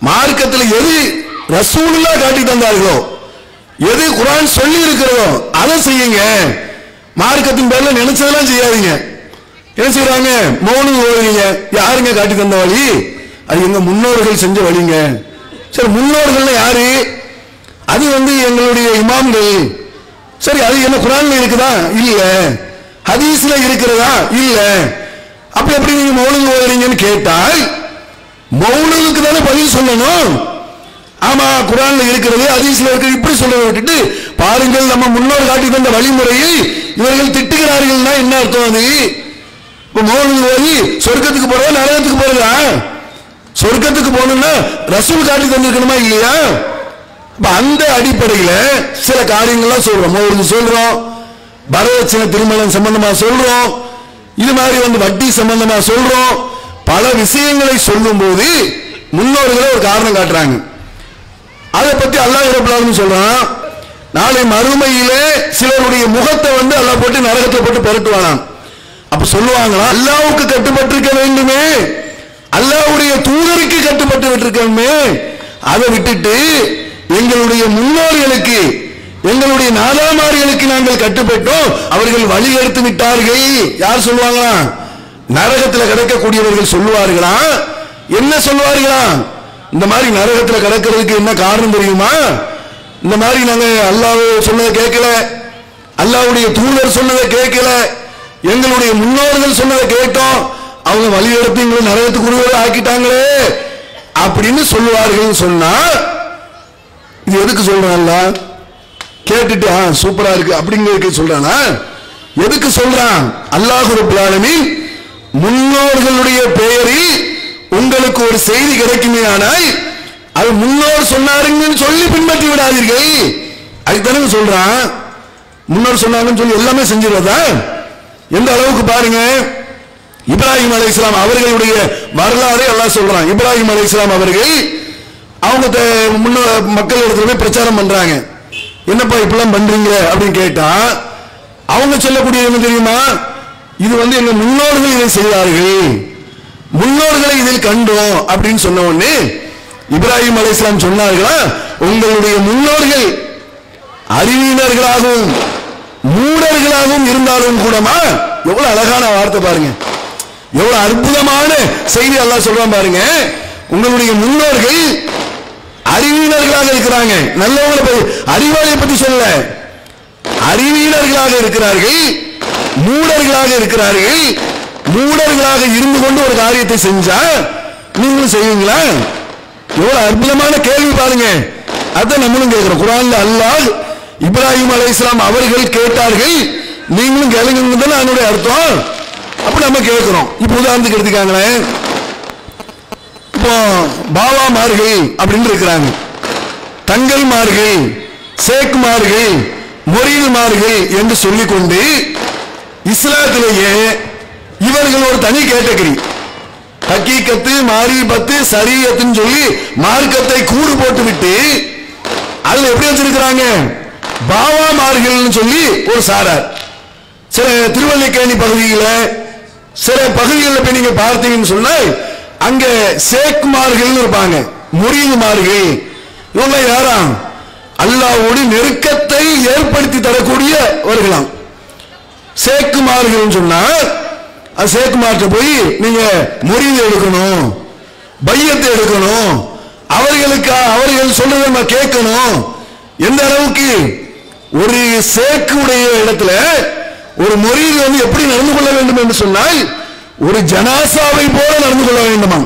மார்க்கத்தில் எது ரசூலுல்லா காட்டி தந்தார்களோ எது குரான் சொல்லி இருக்கிறதோ அதை செய்யுங்க மார்க்கத்தின் பேர்ல நினைச்சதெல்லாம் செய்யாதீங்க என்ன செய்யறாங்க மௌனம் ஓடுறீங்க யாருங்க காட்டி தந்த வழி அது எங்க முன்னோர்கள் செஞ்ச வழிங்க சரி முன்னோர்கள்னா யாரு அது வந்து எங்களுடைய இமாம்கள் சரி அது என்ன குரான்ல இருக்குதா இல்ல ஹதீஸ்ல இருக்கிறதா இல்ல அப்ப எப்படி நீங்க மௌனம் ஓதுறீங்கன்னு கேட்டால் மௌனதுக்கு தானே பதில் சொல்லணும் ஆமா குரான்ல இருக்கிறது ஹதீஸ்ல இருக்கிறது இப்படி சொல்றதை விட்டுட்டு பாருங்கள் நம்ம முன்னோர் காட்டி தந்த வழிமுறையை இவர்கள் திட்டுகிறார்கள்னா என்ன அர்த்தம் அது இப்ப மௌனம் ஓதி சொர்க்கத்துக்கு போறதா நரகத்துக்கு போறதா சொர்க்கத்துக்கு போகணும்னா ரசூல் காட்டி தந்திருக்கணுமா இல்லையா அப்ப அந்த அடிப்படையில சில காரியங்கள்லாம் சொல்றோம் மௌனம் சொல்றோம் வரதட்சணை திருமணம் சம்பந்தமா சொல்றோம் இது மாதிரி வந்து வட்டி சம்பந்தமா சொல்றோம் பல விஷயங்களை சொல்லும் போது முன்னோர்களை ஒரு காரணம் காட்டுறாங்க அதை பத்தி அல்லாஹ் ரப்பலாலும் சொல்றான் நாளை மறுமையிலே சிலருடைய முகத்தை வந்து அல்லாஹ் போட்டு நரகத்தை போட்டு பரட்டுவானாம் அப்ப சொல்லுவாங்களா அல்லாவுக்கு கட்டுப்பட்டிருக்க வேண்டுமே அல்லாஹ்வுடைய தூதருக்கு கட்டுப்பட்டு விட்டிருக்கணுமே அதை விட்டுட்டு எங்களுடைய முன்னோர்களுக்கு எங்களுடைய நாதாமார்களுக்கு நாங்கள் கட்டுப்பட்டோம் அவர்கள் வழி எடுத்து விட்டார்கள் யார் சொல்லுவாங்களா நரகத்தில் கிடக்கக்கூடியவர்கள் சொல்லுவார்களா என்ன சொல்லுவார்களா இந்த மாதிரி நரகத்துல கிடக்கிறதுக்கு என்ன காரணம் தெரியுமா இந்த மாதிரி நாங்க அல்லாஹ் சொன்னதை கேட்கல அல்லாஹ்வுடைய தூதர் சொன்னதை கேட்கல எங்களுடைய முன்னோர்கள் சொன்னதை கேட்டோம் அவங்க வழி எடுத்து எங்களை நரகத்துக்குரியவரை ஆக்கிட்டாங்களே அப்படின்னு சொல்லுவார்கள் சொன்னா இது எதுக்கு சொல்றான்ல கேட்டுட்டு ஆ சூப்பரா இருக்கு அப்படிங்கிறதுக்கு சொல்றானா எதுக்கு சொல்றான் அல்லாஹ் ரப்பல் ஆலமீன் முன்னோர்களுடைய பெயரில் உங்களுக்கு ஒரு செய்தி கிடைக்குமே ஆனால் அது முன்னோர் சொன்னாருங்கன்னு சொல்லி பின்பற்றி விடாதீர்கள் அதுதானே சொல்றான் முன்னோர் சொன்னாங்கன்னு சொல்லி எல்லாமே செஞ்சிருவதா எந்த அளவுக்கு பாருங்க இப்ராஹிம் அலை இஸ்லாம் அவர்களுடைய வரலாறு எல்லாம் சொல்றான் இப்ராஹிம் அலை இஸ்லாம் அவர்கள் அவங்க த- முன்ன மக்கள் இடத்துல போய் பிரச்சாரம் பண்றாங்க என்னப்பா இப்படிலாம் பண்றீங்க அப்படின்னு கேட்டா அவங்க சொல்லக்கூடிய என்ன தெரியுமா இது வந்து எங்க முன்னோர்கள் இதை செய்தார்கள் முன்னோர்களை இதில் கண்டோம் அப்படின்னு சொன்ன உடனே இப்ராஹிம் அலைஹிஸ்ஸலாம் சொன்னார்களா உங்களுடைய முன்னோர்கள் அறிவியினர்களாகவும் மூடர்களாகவும் இருந்தாலும் கூடமா எவ்வளவு அழகான வார்த்தை பாருங்க எவ்வளவு அற்புதமான செய்தி அல்லாஹ் சொல்றான் பாருங்க உங்களுடைய முன்னோர்கள் அறிவியினர்களாக இருக்கிறாங்க நல்லவங்களை பத்தி அறிவாளியை பத்தி சொல்லல அறிவியினர்களாக இருக்கிறார்கள் மூடர்களாக இருக்கிறார்கள் மூடர்களாக இருந்து கொண்டு ஒரு காரியத்தை செஞ்சா நீங்களும் செய்வீங்களா எவ்வளவு அற்புதமான கேள்வி பாருங்க அதான் நம்மளும் கேட்கிறோம் குரான்ல அல்லாஹ் இப்ராஹிம் அலைஹிஸ்ஸலாம் அவர்கள் கேட்டார்கள் நீங்களும் கேளுங்க தானே அதனுடைய அர்த்தம் அப்ப நம்ம கேட்கிறோம் இப்ப உதாரணத்துக்கு எடுத்துக்காங்களேன் இப்போ பாபாமார்கள் அப்படின்னு இருக்கிறாங்க தங்கல்மார்கள் சேக்குமார்கள் மொரீதுமார்கள் என்று சொல்லிக்கொண்டு இஸ்லாத்திலேயே இவர்கள் ஒரு தனி கேட்டகரி ஹக்கீக்கத்து மாரிபத்து சரியத்துன்னு சொல்லி மார்க்கத்தை கூறு போட்டு விட்டு அதுல எப்படி வச்சிருக்கிறாங்க பாவாமார்கள்னு சொல்லி ஒரு சாரார் சில திருவல்லிக்கேணி பகுதியில சில பகுதிகளில் போய் நீங்க பார்த்தீங்கன்னு சொன்னால் அங்க சேக்குமார்கள் இருப்பாங்க முறியுமார்கள் இவங்க யாராம் அல்லாவோடு நெருக்கத்தை ஏற்படுத்தி தரக்கூடியவர்களாம் சேக்குமார்கள் சொன்னா அது சேக்குமார்ட்ட போய் நீங்க முறிவு எடுக்கணும் பையத்தை எடுக்கணும் அவர்களுக்கு அவர்கள் சொல்றதை நம்ம கேட்கணும் எந்த அளவுக்கு ஒரு சேக்குடைய இடத்துல ஒரு முறிவு வந்து எப்படி நடந்து கொள்ள வேண்டும் என்று சொன்னால் ஒரு ஜனாசாவை போல நடந்து கொள்ள வேண்டுமா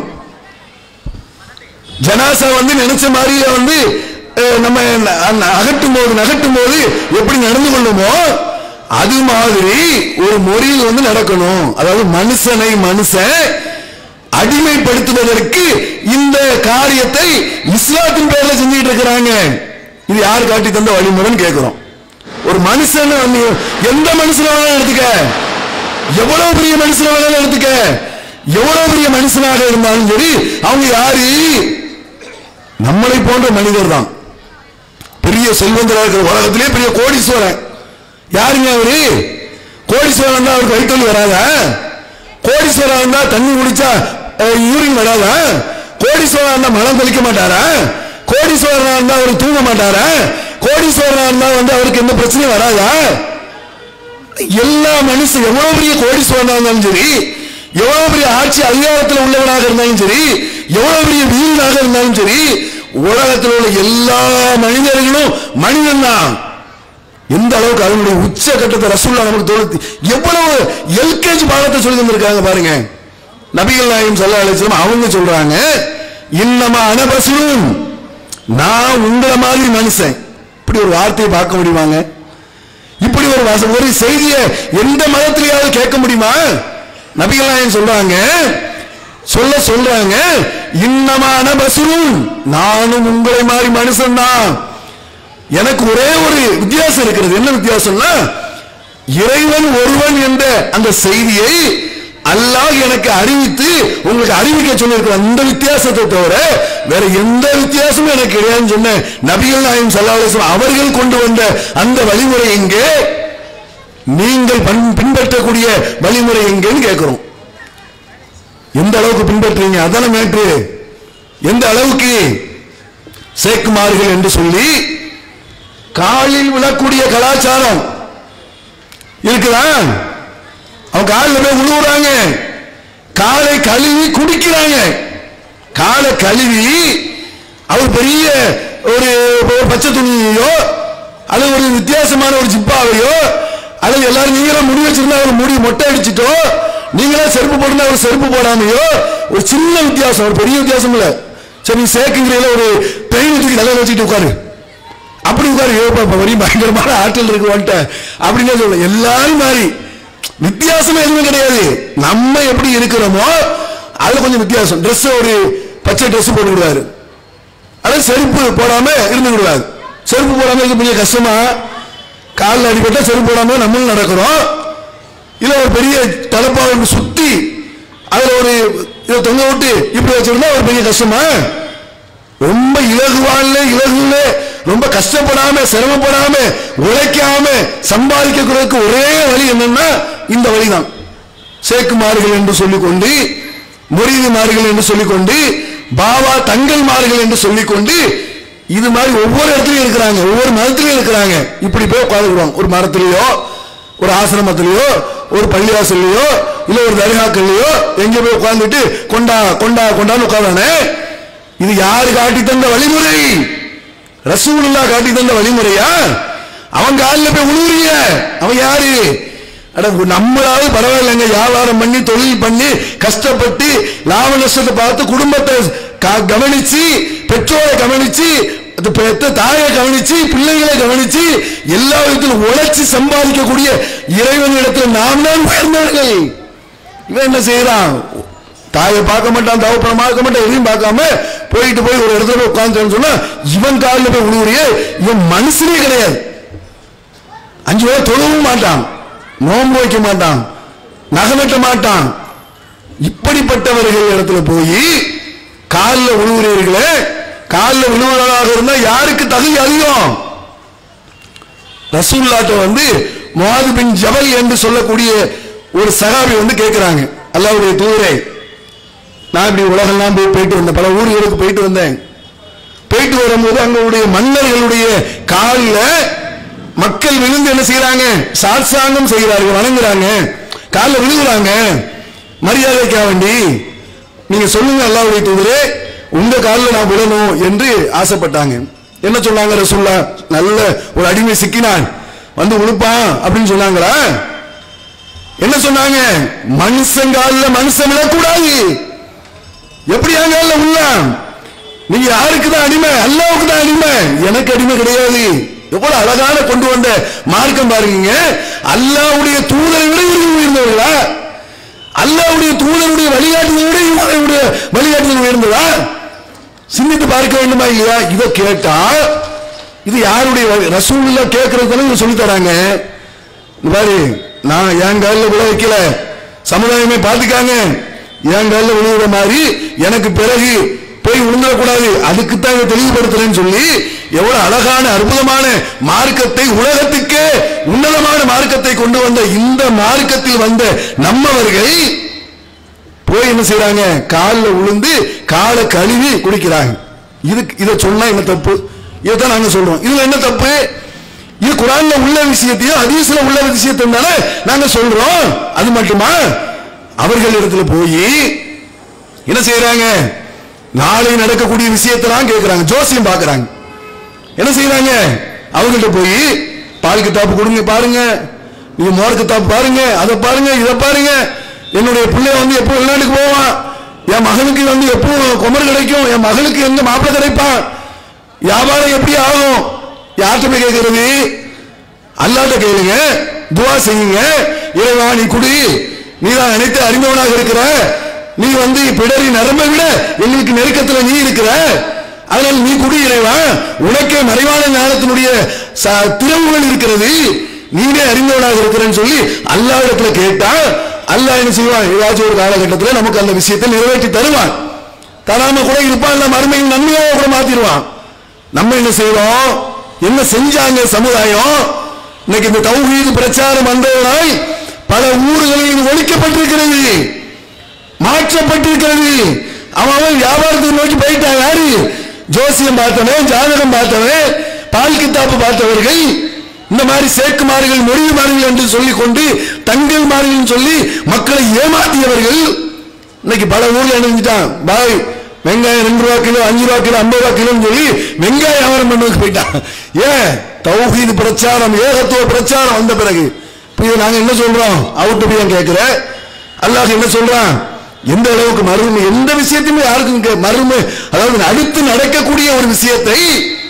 ஜனாசா வந்து நினைச்ச மாதிரியே வந்து அஹ், நம்ம ந- அகட்டும் போது நகட்டும் போது எப்படி நடந்து கொள்ளுமோ அது மாதிரி ஒரு முறையில் வந்து நடக்கணும் அதாவது மனுஷனை மனுஷன் அடிமைப்படுத்துவதற்கு இந்த காரியத்தை இஸ்லாத்தின் பேர்ல செஞ்சுட்டு இருக்கிறாங்க இது யார் காட்டி தந்த வழிமுறைன்னு கேட்கிறோம் ஒரு மனுஷன் வந்து எந்த மனுஷனை வேணாலும் எடுத்துக்க எவ்வளவு பெரிய மனுஷனை வேணாலும் எடுத்துக்க எவ்வளவு பெரிய மனுஷனாக இருந்தாலும் சரி அவங்க யாரு நம்மளை போன்ற மனிதர் தான் பெரிய செல்வந்தரா இருக்கிற உலகத்திலே பெரிய கோடீஸ்வரன் யாருங்க அவரு கோடீஸ்வரன் தான் அவருக்கு வயிற்று வராதா கோடீஸ்வரன் இருந்தா தண்ணி குடிச்சா யூரின் வராதா கோடீஸ்வரனா இருந்தா மலம் தெளிக்க மாட்டாரா கோடீஸ்வரனா இருந்தா அவர் தூங்க மாட்டாரா கோடீஸ்வரனா இருந்தா வந்து அவருக்கு எந்த பிரச்சனையும் வராதா எல்லா மனுஷன் எவ்வளவு பெரிய கோடீஸ்வரனா இருந்தாலும் சரி எவ்வளவு பெரிய ஆட்சி அதிகாரத்தில் உள்ளவனாக இருந்தாலும் சரி எவ்வளவு பெரிய வீரனாக இருந்தாலும் சரி உலகத்தில் உள்ள எல்லா மனிதர்களும் மனிதன் தான் எந்த அளவுக்கு அதனுடைய உச்ச கட்டத்தை ரசூல்லா நமக்கு தோல்வி எவ்வளவு எல்கேஜி பாடத்தை சொல்லி தந்திருக்காங்க பாருங்க நபிகள் நாயகம் சல்லா அலிஸ்லாம் அவங்க சொல்றாங்க இன்னமா அனபசுரும் நான் உங்களை மாதிரி மனுஷன் இப்படி ஒரு வார்த்தையை பார்க்க முடியுமாங்க இப்படி ஒரு வச- ஒரு செய்தியை எந்த மதத்திலேயாவது கேட்க முடியுமா நபிகள் நாயகம் சொல்றாங்க சொல்ல சொல்றாங்க இன்னமான பசுரும் நானும் உங்களை மாதிரி மனுஷன் தான் எனக்கு ஒரே ஒரு வித்தியாசம் இருக்கிறது என்ன வித்தியாசம்னா இறைவன் ஒருவன் என்ற அந்த செய்தியை அல்லாஹ் எனக்கு அறிவித்து உங்களுக்கு அறிவிக்க சொல்லியிருக்கிற அந்த வித்தியாசத்தை தவிர வேற எந்த வித்தியாசமும் எனக்கு கிடையாதுன்னு சொன்ன நபிகள் நாயம் சல்லாஹம் அவர்கள் கொண்டு வந்த அந்த வழிமுறை எங்கே நீங்கள் பண்- பின்பற்றக்கூடிய வழிமுறை எங்கேன்னு கேட்கிறோம் எந்த அளவுக்கு பின்பற்றுறீங்க அதான மேற்று எந்த அளவுக்கு சேக்குமார்கள் என்று சொல்லி காலில் விழக்கூடிய கலாச்சாரம் இருக்குதா அவங்க காலில் போய் விழுவுறாங்க காலை கழுவி குடிக்கிறாங்க காலை கழுவி அவர் பெரிய ஒரு ஒரு பச்சை துணியையோ அல்லது ஒரு வித்தியாசமான ஒரு ஜிப்பாவையோ அல்லது எல்லாரும் நீங்களே முடி வச்சிருந்தா அவர் முடி மொட்டை அடிச்சிட்டோ நீங்களே செருப்பு போட்டிருந்தா அவர் செருப்பு போடாமையோ ஒரு சின்ன வித்தியாசம் ஒரு பெரிய வித்தியாசம் இல்ல சரி நீ சேர்க்குங்கிறீங்களா ஒரு பெயின் தூக்கி நல்லா வச்சுட்டு உட்காரு அப்படி உட்காரு ஏப்பா இப்ப வரையும் பயங்கரமான ஆற்றல் இருக்கு வந்துட்ட அப்படின்னு சொல்ல எல்லாரும் மாறி வித்தியாசம் எதுவுமே கிடையாது நம்ம எப்படி இருக்கிறோமோ அதுல கொஞ்சம் வித்தியாசம் Dress ஒரு பச்சை Dress போட்டு விடுவாரு அது செருப்பு போடாம இருந்து விடுவாரு செருப்பு போடாம இருக்க பெரிய கஷ்டமா காலில் அடிபட்டா செருப்பு போடாம நம்மளும் நடக்கிறோம் இல்ல ஒரு பெரிய தலைப்பாவை சுத்தி அதுல ஒரு இதை தொங்க விட்டு இப்படி வச்சிருந்தா ஒரு பெரிய கஷ்டமா ரொம்ப இலகுவான்ல இலகுல ரொம்ப கஷ்டப்படாம சிரமப்படாம உழைக்காம சம்பாதிக்கிறதுக்கு ஒரே வழி என்னன்னா இந்த வழிதான் சேக்குமார்கள் என்று சொல்லிக்கொண்டு முறிதுமார்கள் என்று சொல்லிக்கொண்டு பாபா தங்கல்மார்கள் என்று சொல்லிக்கொண்டு இது மாதிரி ஒவ்வொரு இடத்துலயும் இருக்கிறாங்க ஒவ்வொரு மதத்திலையும் இருக்கிறாங்க இப்படி போய் உட்காந்துருவாங்க ஒரு மரத்திலேயோ ஒரு ஆசிரமத்திலேயோ ஒரு பள்ளிவாசல்லையோ இல்ல ஒரு தர்காக்கள்லயோ எங்க போய் உட்கார்ந்துட்டு கொண்டா கொண்டா கொண்டான்னு உட்காரானே இது யாரு காட்டி தந்த வழிமுறை ரசூலுல்லா காட்டி தந்த வழிமுறையா அவன் காலில் போய் உழுவுறீங்க அவன் யாரு அட நம்மளாவது பரவாயில்லைங்க வியாபாரம் பண்ணி தொழில் பண்ணி கஷ்டப்பட்டு லாப நஷ்டத்தை பார்த்து குடும்பத்தை க- கவனிச்சு பெற்றோரை கவனிச்சு அது பெத்த தாயை கவனிச்சு பிள்ளைகளை கவனிச்சு எல்லா விதத்திலும் உழைச்சு சம்பாதிக்கக்கூடிய இறைவனிடத்தில் நாம் தான் உயர்ந்தவர்கள் இவன் என்ன செய்யறான் தாயை பார்க்க மாட்டான் தவப்பனை பார்க்க மாட்டான் எதையும் பார்க்காம போயிட்டு போய் ஒரு இடத்துல போய் உட்கார்ந்து சொன்னா இவன் காலில் போய் விழுவுறியே இவன் மனுஷனே கிடையாது அஞ்சு பேர் தொழவும் மாட்டான் நோன்பு வைக்க மாட்டான் நகநட்ட மாட்டான் இப்படிப்பட்டவர்கள் இடத்துல போய் காலில் விழுவுறீர்களே காலில் விழுவுவதாக இருந்தா யாருக்கு தகுதி அதிகம் ரசூல்லாட்ட வந்து முவாது பின் ஜபல் என்று சொல்லக்கூடிய ஒரு சகாபி வந்து கேட்கிறாங்க அல்லாவுடைய தூதரே நான் இப்படி உலகெல்லாம் போய் போயிட்டு வந்தேன் பல ஊர்களுக்கு போயிட்டு வந்தேன் போயிட்டு வரும்போது அங்களுடைய மன்னர்களுடைய காலில் மக்கள் விழுந்து என்ன செய்யறாங்க சாட்சாங்கம் செய்கிறார்கள் வணங்குறாங்க காலில் விழுகுறாங்க மரியாதைக்காக வேண்டி நீங்க சொல்லுங்க அல்லாவுடைய தூதரே உங்க காலில் நான் விழணும் என்று ஆசைப்பட்டாங்க என்ன சொன்னாங்க ரசூல்லா நல்ல ஒரு அடிமை சிக்கினான் வந்து உழுப்பான் அப்படின்னு சொன்னாங்களா என்ன சொன்னாங்க மனுஷன் காலில் மனுஷன் விழக்கூடாது எப்படி அங்க உள்ளான் நீங்க யாருக்கு தான் அடிமை அல்லாவுக்கு தான் அடிமை எனக்கு அடிமை கிடையாது எவ்வளவு அழகான கொண்டு வந்த மார்க்கம் பாருங்க அல்லாவுடைய தூதரை விட இவர்கள் உயர்ந்தவர்களா அல்லாவுடைய தூதருடைய வழிகாட்டுதலை விட இவருடைய வழிகாட்டுதல் உயர்ந்ததா சிந்தித்து பார்க்க வேண்டுமா இல்லையா இதை கேட்டா இது யாருடைய வழி- ரசூலுல்லா கேட்கறது தானே இவங்க சொல்லித் தராங்க இந்த பாரு நான் என் காலில் விழ வைக்கல சமுதாயமே பார்த்துக்காங்க என் காலில் விழுகிற மாதிரி எனக்கு பிறகு போய் விழுந்துடக்கூடாது அதுக்கு தான் இதை தெளிவுபடுத்துறேன்னு சொல்லி எவ்வளவு அழகான அற்புதமான மார்க்கத்தை உலகத்துக்கே உன்னதமான மார்க்கத்தை கொண்டு வந்த இந்த மார்க்கத்தில் வந்த நம்மவர்கள் போய் என்ன செய்றாங்க காலில் விழுந்து காலை கழுவி குடிக்கிறாங்க இதுக்கு இதை சொன்னா என்ன தப்பு இதைத்தான் நாங்க சொல்றோம் இதுல என்ன தப்பு இது குரான்ல உள்ள விஷயத்தையும் ஹதீஸ்ல உள்ள விஷயத்தையும் தானே நாங்க சொல்றோம் அது மட்டுமா அவர்கள் இடத்துல போய் என்ன செய்யறாங்க நாளை நடக்கக்கூடிய விஷயத்தெல்லாம் கேட்கறாங்க ஜோசியம் பார்க்கறாங்க என்ன செய்யறாங்க அவங்கள்ட்ட போய் பால் கித்தாப்பு கொடுங்க பாருங்க நீங்க மோர் கித்தாப்பு பாருங்க அதை பாருங்க இதை பாருங்க என்னுடைய பிள்ளை வந்து எப்போ வெளிநாட்டுக்கு போவான் என் மகனுக்கு வந்து எப்போ குமர் கிடைக்கும் என் மகளுக்கு எங்க மாப்பிள்ளை கிடைப்பான் வியாபாரம் எப்படி ஆகும் யார்கிட்ட போய் கேட்கறது அல்லாட்ட கேளுங்க துவா செய்யுங்க இறைவா நீ குடி நீ தான் அனைத்து அறிந்தவனாக இருக்கிற நீ வந்து பிடரி நரம்பை விட எங்களுக்கு நெருக்கத்துல நீ இருக்கிற அதனால நீ குடி இறைவா உனக்கே மறைவான ஞானத்தினுடைய ச- திறவுகள் இருக்கிறது நீனே அறிந்தவனாக இருக்கிறேன்னு சொல்லி அல்லாஹ் இடத்துல கேட்டா அல்லாஹ் என்ன செய்வான் ஏதாச்சும் ஒரு காலகட்டத்தில் நமக்கு அந்த விஷயத்தை நிறைவேற்றி தருவான் தராம கூட இருப்பான் இல்ல மறுமையில் நன்மையாக கூட மாத்திடுவான் நம்ம என்ன செய்றோம் என்ன செஞ்சாங்க சமுதாயம் இன்னைக்கு இந்த தௌஹீது பிரச்சாரம் வந்ததனால் பல ஊர்களில் இது ஒழிக்கப்பட்டிருக்கிறது மாற்றப்பட்டிருக்கிறது அவன் அவன் வியாபாரத்தை நோக்கி போயிட்டான் யாரு ஜோசியம் பார்த்தவன் ஜாதகம் பார்த்தவன் பால் கித்தாப்பு பார்த்தவர்கள் இந்த மாதிரி சேக்குமார்கள் மொழிமார்கள் என்று சொல்லிக் கொண்டு தங்கள் மார்கள் சொல்லி மக்களை ஏமாற்றியவர்கள் இன்னைக்கு பல ஊர்ல நினைஞ்சிட்டான் பாய் வெங்காயம் ரெண்டு ரூபா கிலோ அஞ்சு ரூபா கிலோ ஐம்பது ரூபா கிலோன்னு சொல்லி வெங்காய வியாபாரம் பண்ணுறதுக்கு போயிட்டான் ஏன் தௌஹீது பிரச்சாரம் ஏகத்துவ பிரச்சாரம் வந்த பிறகு இப்ப இதை நாங்க என்ன சொல்றோம் அவுட்டு போய் தான் கேட்கிற அல்லாஹ் என்ன சொல்றான் எந்த அளவுக்கு மறுமை எந்த விஷயத்தையுமே யாருக்கும் கே- மறுமை அதாவது அடுத்து நடக்கக்கூடிய ஒரு விஷயத்தை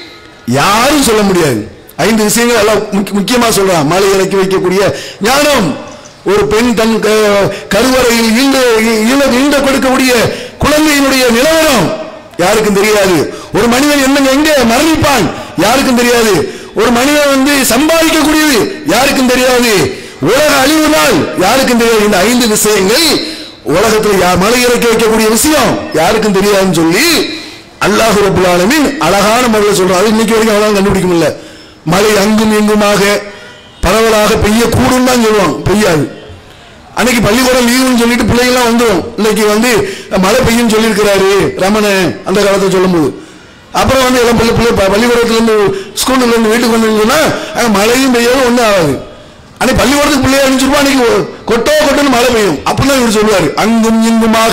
யாரும் சொல்ல முடியாது ஐந்து விஷயங்கள் எல்லாம் முக்கிய- முக்கியமா சொல்றான் மலை இறக்கி வைக்கக்கூடிய ஞானம் ஒரு பெண் தன் க- கருவறையில் ஈண்ட ஈழ- ஈண்ட கொடுக்கக்கூடிய குழந்தையினுடைய நிலவரம் யாருக்கும் தெரியாது ஒரு மனிதன் என்ன எங்க மரணிப்பான் யாருக்கும் தெரியாது ஒரு மனிதன் வந்து சம்பாதிக்கக்கூடியது யாருக்கும் தெரியாது உலக அழிவு நாள் யாருக்கும் தெரியாது இந்த ஐந்து விஷயங்கள் உலகத்தில் யா- மலை இறக்கி வைக்கக்கூடிய விஷயம் யாருக்கும் தெரியாதுன்னு சொல்லி அல்லாஹ் ரபுல் ஆலமீன் அழகான முறையில் சொல்றான் அது இன்னைக்கு வரைக்கும் அவனால கண்டுபிடிக்க முடியல மழை அங்கும் இங்குமாக பரவலாக பெய்யக்கூடும் தான் சொல்லுவான் பெய்யாது அன்னைக்கு பள்ளிக்கூடம் லீவுன்னு சொல்லிட்டு பிள்ளைங்களாம் வந்துடும் இன்னைக்கு வந்து மழை பெய்யும் சொல்லியிருக்கிறாரு ரமண அந்த காலத்தை சொல்லும்போது அப்புறம் வந்து எல்லாம் பள்ளி பிள்ளை ப- பள்ளிக்கூடத்துல இருந்து ஸ்கூல்ல இருந்து வீட்டுக்கு வந்தீங்கன்னா அங்க மழையும் பெய்யாது ஒன்றும் ஆகாது அன்னைக்கு பள்ளிக்கூடத்துக்கு பிள்ளைய அனுப்பிச்சிருப்பா அன்னைக்கு ஒ- கொட்டோ கொட்டோன்னு மழை பெய்யும் அப்படிதான் இவர் சொல்லுவாரு அங்கும் இங்குமாக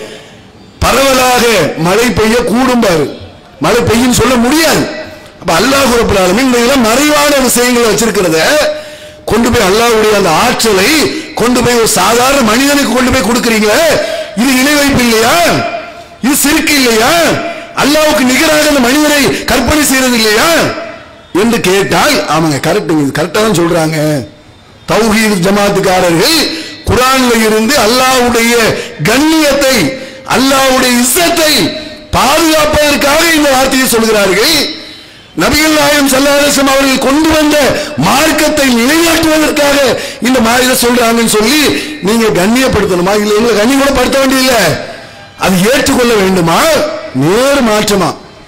பரவலாக மழை பெய்ய கூடும் பாரு மழை பெய்யும் சொல்ல முடியாது அப்ப அல்லாஹ் ரப்பல் ஆலமீன் இந்த இதெல்லாம் மறைவான விஷயங்களை வச்சிருக்கிறத கொண்டு போய் அல்லாஹ்வுடைய அந்த ஆற்றலை கொண்டு போய் ஒரு சாதாரண மனிதனுக்கு கொண்டு போய் கொடுக்குறீங்களே இது இணை வைப்பு இல்லையா இது சிறுக்கு இல்லையா அல்லாஹ்வுக்கு நிகராக அந்த மனிதனை கற்பனை செய்யறது இல்லையா என்று கேட்டால் ஆமாங்க கரெக்டுங்க கரெக்டா தான் சொல்றாங்க தௌஹீத் ஜமாத்துக்காரர்கள் குரான்ல இருந்து அல்லாஹ்வுடைய கண்ணியத்தை அல்லாஹ்வுடைய இஸ்ஸத்தை பாதுகாப்பதற்காக இந்த வார்த்தையை சொல்கிறார்கள் நபிகள் நாயகம் சல்லாசம் அவர்கள் கொண்டு வந்த மார்க்கத்தை நிலைநாட்டுவதற்காக இந்த மாதிரி சொல்றாங்கன்னு சொல்லி நீங்க கண்ணியப்படுத்தணுமா இல்ல எங்களை கண்ணியம் கூட படுத்த வேண்டியதில்லை அது ஏற்றுக்கொள்ள வேண்டுமா நேர் மாற்றமா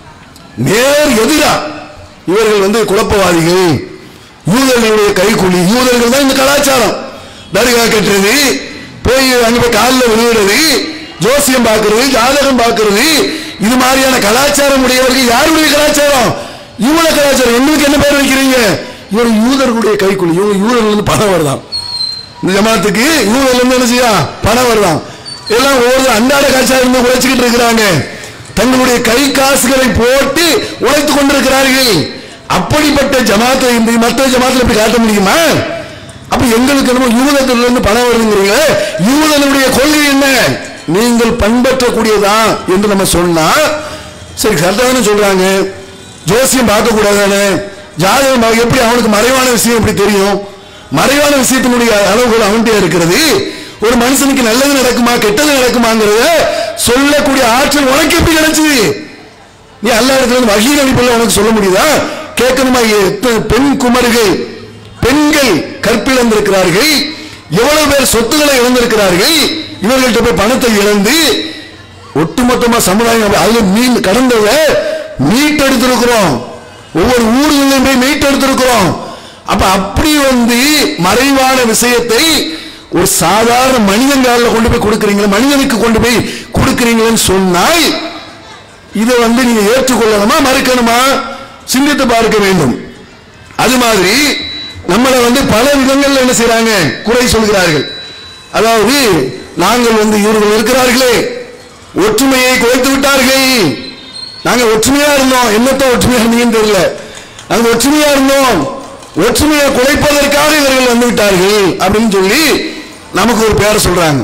நேர் எதிரா இவர்கள் வந்து குழப்பவாதிகள் யூதர்களுடைய கைக்கூலி யூதர்கள் தான் இந்த கலாச்சாரம் தர்கா கட்டுறது போய் அங்க போய் காலில் விழுகிறது ஜோசியம் பார்க்கிறது ஜாதகம் பார்க்கிறது இது மாதிரியான கலாச்சாரம் உடையவர்கள் யாருடைய கலாச்சாரம் இவங்க கலாச்சாரம் எங்களுக்கு என்ன பேர் வைக்கிறீங்க இவர் யூதர்களுடைய கைக்கூலி இவங்க யூதர்கள் இருந்து பணம் வருதான் இந்த ஜமாத்துக்கு யூதர்ல இருந்து என்ன செய்யா பணம் வருதான் எல்லாம் ஒவ்வொரு அன்றாட காட்சியாக இருந்து உழைச்சிக்கிட்டு இருக்கிறாங்க தங்களுடைய கை காசுகளை போட்டு உழைத்துக் கொண்டிருக்கிறார்கள் அப்படிப்பட்ட ஜமாத்தை இந்த மற்ற ஜமாத்துல இப்படி காட்ட முடியுமா அப்ப எங்களுக்கு என்னமோ யூதத்துல இருந்து பணம் வருதுங்கிறீங்க யூதனுடைய கொள்கை என்ன நீங்கள் பண்பற்றக்கூடியதா என்று நம்ம சொன்னா சரி கரெக்டா தானே சொல்றாங்க ஜோசியம் பார்க்க கூடாதானே ஜாதகம் பார்க்க எப்படி அவனுக்கு மறைவான விஷயம் எப்படி தெரியும் மறைவான விஷயத்தினுடைய அளவுகள் அவன்கிட்ட இருக்கிறது ஒரு மனுஷனுக்கு நல்லது நடக்குமா கெட்டது நடக்குமாங்கிறத சொல்லக்கூடிய ஆற்றல் உனக்கு எப்படி கிடைச்சது நீ அல்லா இடத்துல இருந்து வகீல் அடிப்பில் உனக்கு சொல்ல முடியுதா கேட்கணுமா எத்தனை பெண் குமர்கள் பெண்கள் கற்பிழந்திருக்கிறார்கள் எவ்வளவு பேர் சொத்துக்களை இழந்திருக்கிறார்கள் இவர்கள்ட்ட போய் பணத்தை இழந்து ஒட்டுமொத்தமா சமுதாயம் அப்படி அதுல மீன் கடந்தத மீட்டெடுத்திருக்கிறோம் ஒவ்வொரு ஊர்களிலும் போய் மீட்டெடுத்திருக்கிறோம் அப்ப அப்படி வந்து மறைவான விஷயத்தை ஒரு சாதாரண மனிதன் காலில் கொண்டு போய் கொடுக்குறீங்களா மனிதனுக்கு கொண்டு போய் கொடுக்குறீங்களேன்னு சொன்னால் இதை வந்து நீங்க ஏற்றுக்கொள்ளணுமா மறுக்கணுமா சிந்தித்து பார்க்க வேண்டும் அது மாதிரி நம்மளை வந்து பல விதங்கள்ல என்ன செய்றாங்க குறை சொல்கிறார்கள் அதாவது நாங்கள் வந்து இவர்கள் இருக்கிறார்களே ஒற்றுமையை குறைத்து விட்டார்கள் நாங்க ஒற்றுமையா இருந்தோம் என்னத்த ஒற்றுமையா இருந்தீங்கன்னு தெரியல நாங்க ஒற்றுமையா இருந்தோம் ஒற்றுமையை குறைப்பதற்காக இவர்கள் வந்து விட்டார்கள் அப்படின்னு சொல்லி நமக்கு ஒரு பேரை சொல்றாங்க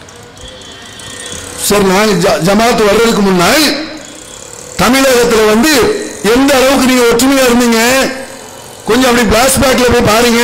சரி நாங்க ஜ- ஜமாத் வர்றதுக்கு முன்னால் தமிழகத்துல வந்து எந்த அளவுக்கு நீங்க ஒற்றுமையா இருந்தீங்க கொஞ்சம் அப்படி பிளாஷ்பேக்ல போய் பாருங்க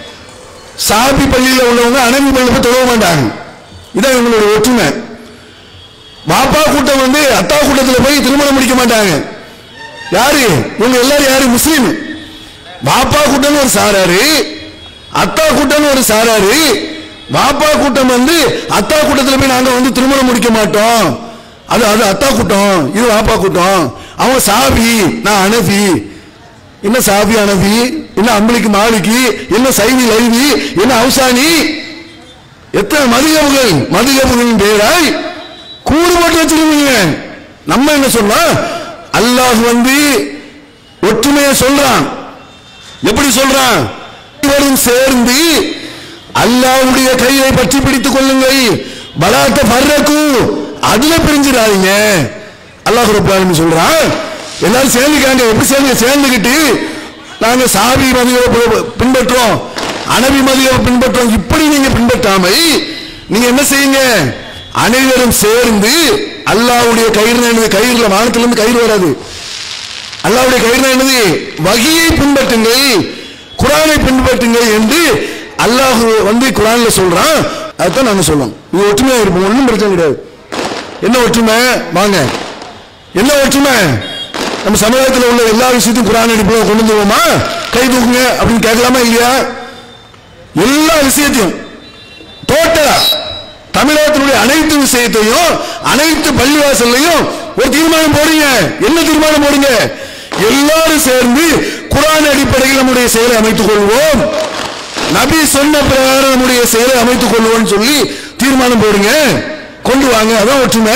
சாபி பள்ளியில உள்ளவங்க அனபி பள்ளியில போய் தொழ மாட்டாங்க இதான் இவங்களோட ஒற்றுமை பாப்பா கூட்டம் வந்து அத்தா கூட்டத்துல போய் திருமணம் முடிக்க மாட்டாங்க யாரு இவங்க எல்லாரும் யாரு முஸ்லீம் பாப்பா கூட்டம்னு ஒரு சாராரு அத்தா கூட்டம்னு ஒரு சாராரு பாப்பா கூட்டம் வந்து அத்தா கூட்டத்துல போய் நாங்க வந்து திருமணம் முடிக்க மாட்டோம் அது அது அத்தா கூட்டம் இது பாப்பா கூட்டம் அவங்க சாபி நான் அனபி என்ன சாபி அனபி என்ன அம்பளிக்கு மாலிக்கு என்ன சைவி லைவி என்ன அவுசானி எத்தனை மதுகபுகள் மதுகபுகளின் பேராய் கூடு போட்டு வச்சிருக்கீங்க நம்ம என்ன சொன்னோம் அல்லாஹ் வந்து ஒற்றுமையை சொல்றான் எப்படி சொல்றான் இவரும் சேர்ந்து அல்லாஹ்வுடைய கையை பற்றி பிடித்துக் கொள்ளுங்கள் பலாத்த பர்ரக்கு அதுல பிரிஞ்சிடாதீங்க அல்லாஹ் ரப்பல் ஆலமீன் சொல்றான் எல்லாரும் சேர்ந்துக்காங்க எப்படி சேர்ந்து சேர்ந்துக்கிட்டு நாங்க சாபி மதியை பின்பற்றோம் அனபி மதியை பின்பற்றோம் இப்படி நீங்க பின்பற்றாமல் நீங்க என்ன செய்யுங்க அனைவரும் சேர்ந்து அல்லாஹ்வுடைய கயிறு என்னது கயிறுல வானத்திலிருந்து கயிறு வராது அல்லாவுடைய கயிறு என்னது வகியை பின்பற்றுங்கள் குரானை பின்பற்றுங்கள் என்று அல்லாஹ் வந்து குரான்ல சொல்றான் அதுதான் நாங்க சொல்றோம் இது ஒற்றுமையா இருப்போம் ஒன்றும் பிரச்சனை கிடையாது என்ன ஒற்றுமை வாங்க என்ன ஒற்றுமை நம்ம சமுதாயத்தில் உள்ள எல்லா விஷயத்தையும் குரான் அடிப்படையில் கொண்டு வந்துருவோமா கை தூக்குங்க அப்படின்னு கேட்கலாமா இல்லையா எல்லா விஷயத்தையும் டோட்டலா தமிழகத்தினுடைய அனைத்து விஷயத்தையும் அனைத்து பள்ளிவாசல்லையும் ஒரு தீர்மானம் போடுங்க என்ன தீர்மானம் போடுங்க எல்லாரும் சேர்ந்து குரான் அடிப்படையில் நம்முடைய செயலை அமைத்துக் கொள்வோம் நபி சொன்ன பிரகாரம் நம்முடைய செயலை அமைத்துக் கொள்வோம் சொல்லி தீர்மானம் போடுங்க கொண்டு வாங்க அதான் ஒற்றுமை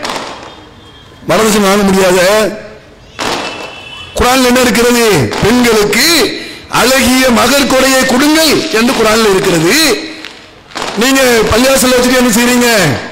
வரதட்சணை வாங்க முடியாத குரான்ல என்ன இருக்கிறது பெண்களுக்கு அழகிய மகர் கொடையை கொடுங்கள் என்று குரான்ல இருக்கிறது நீங்க பள்ளிவாசல்ல வச்சுட்டு என்ன செய்றீங்க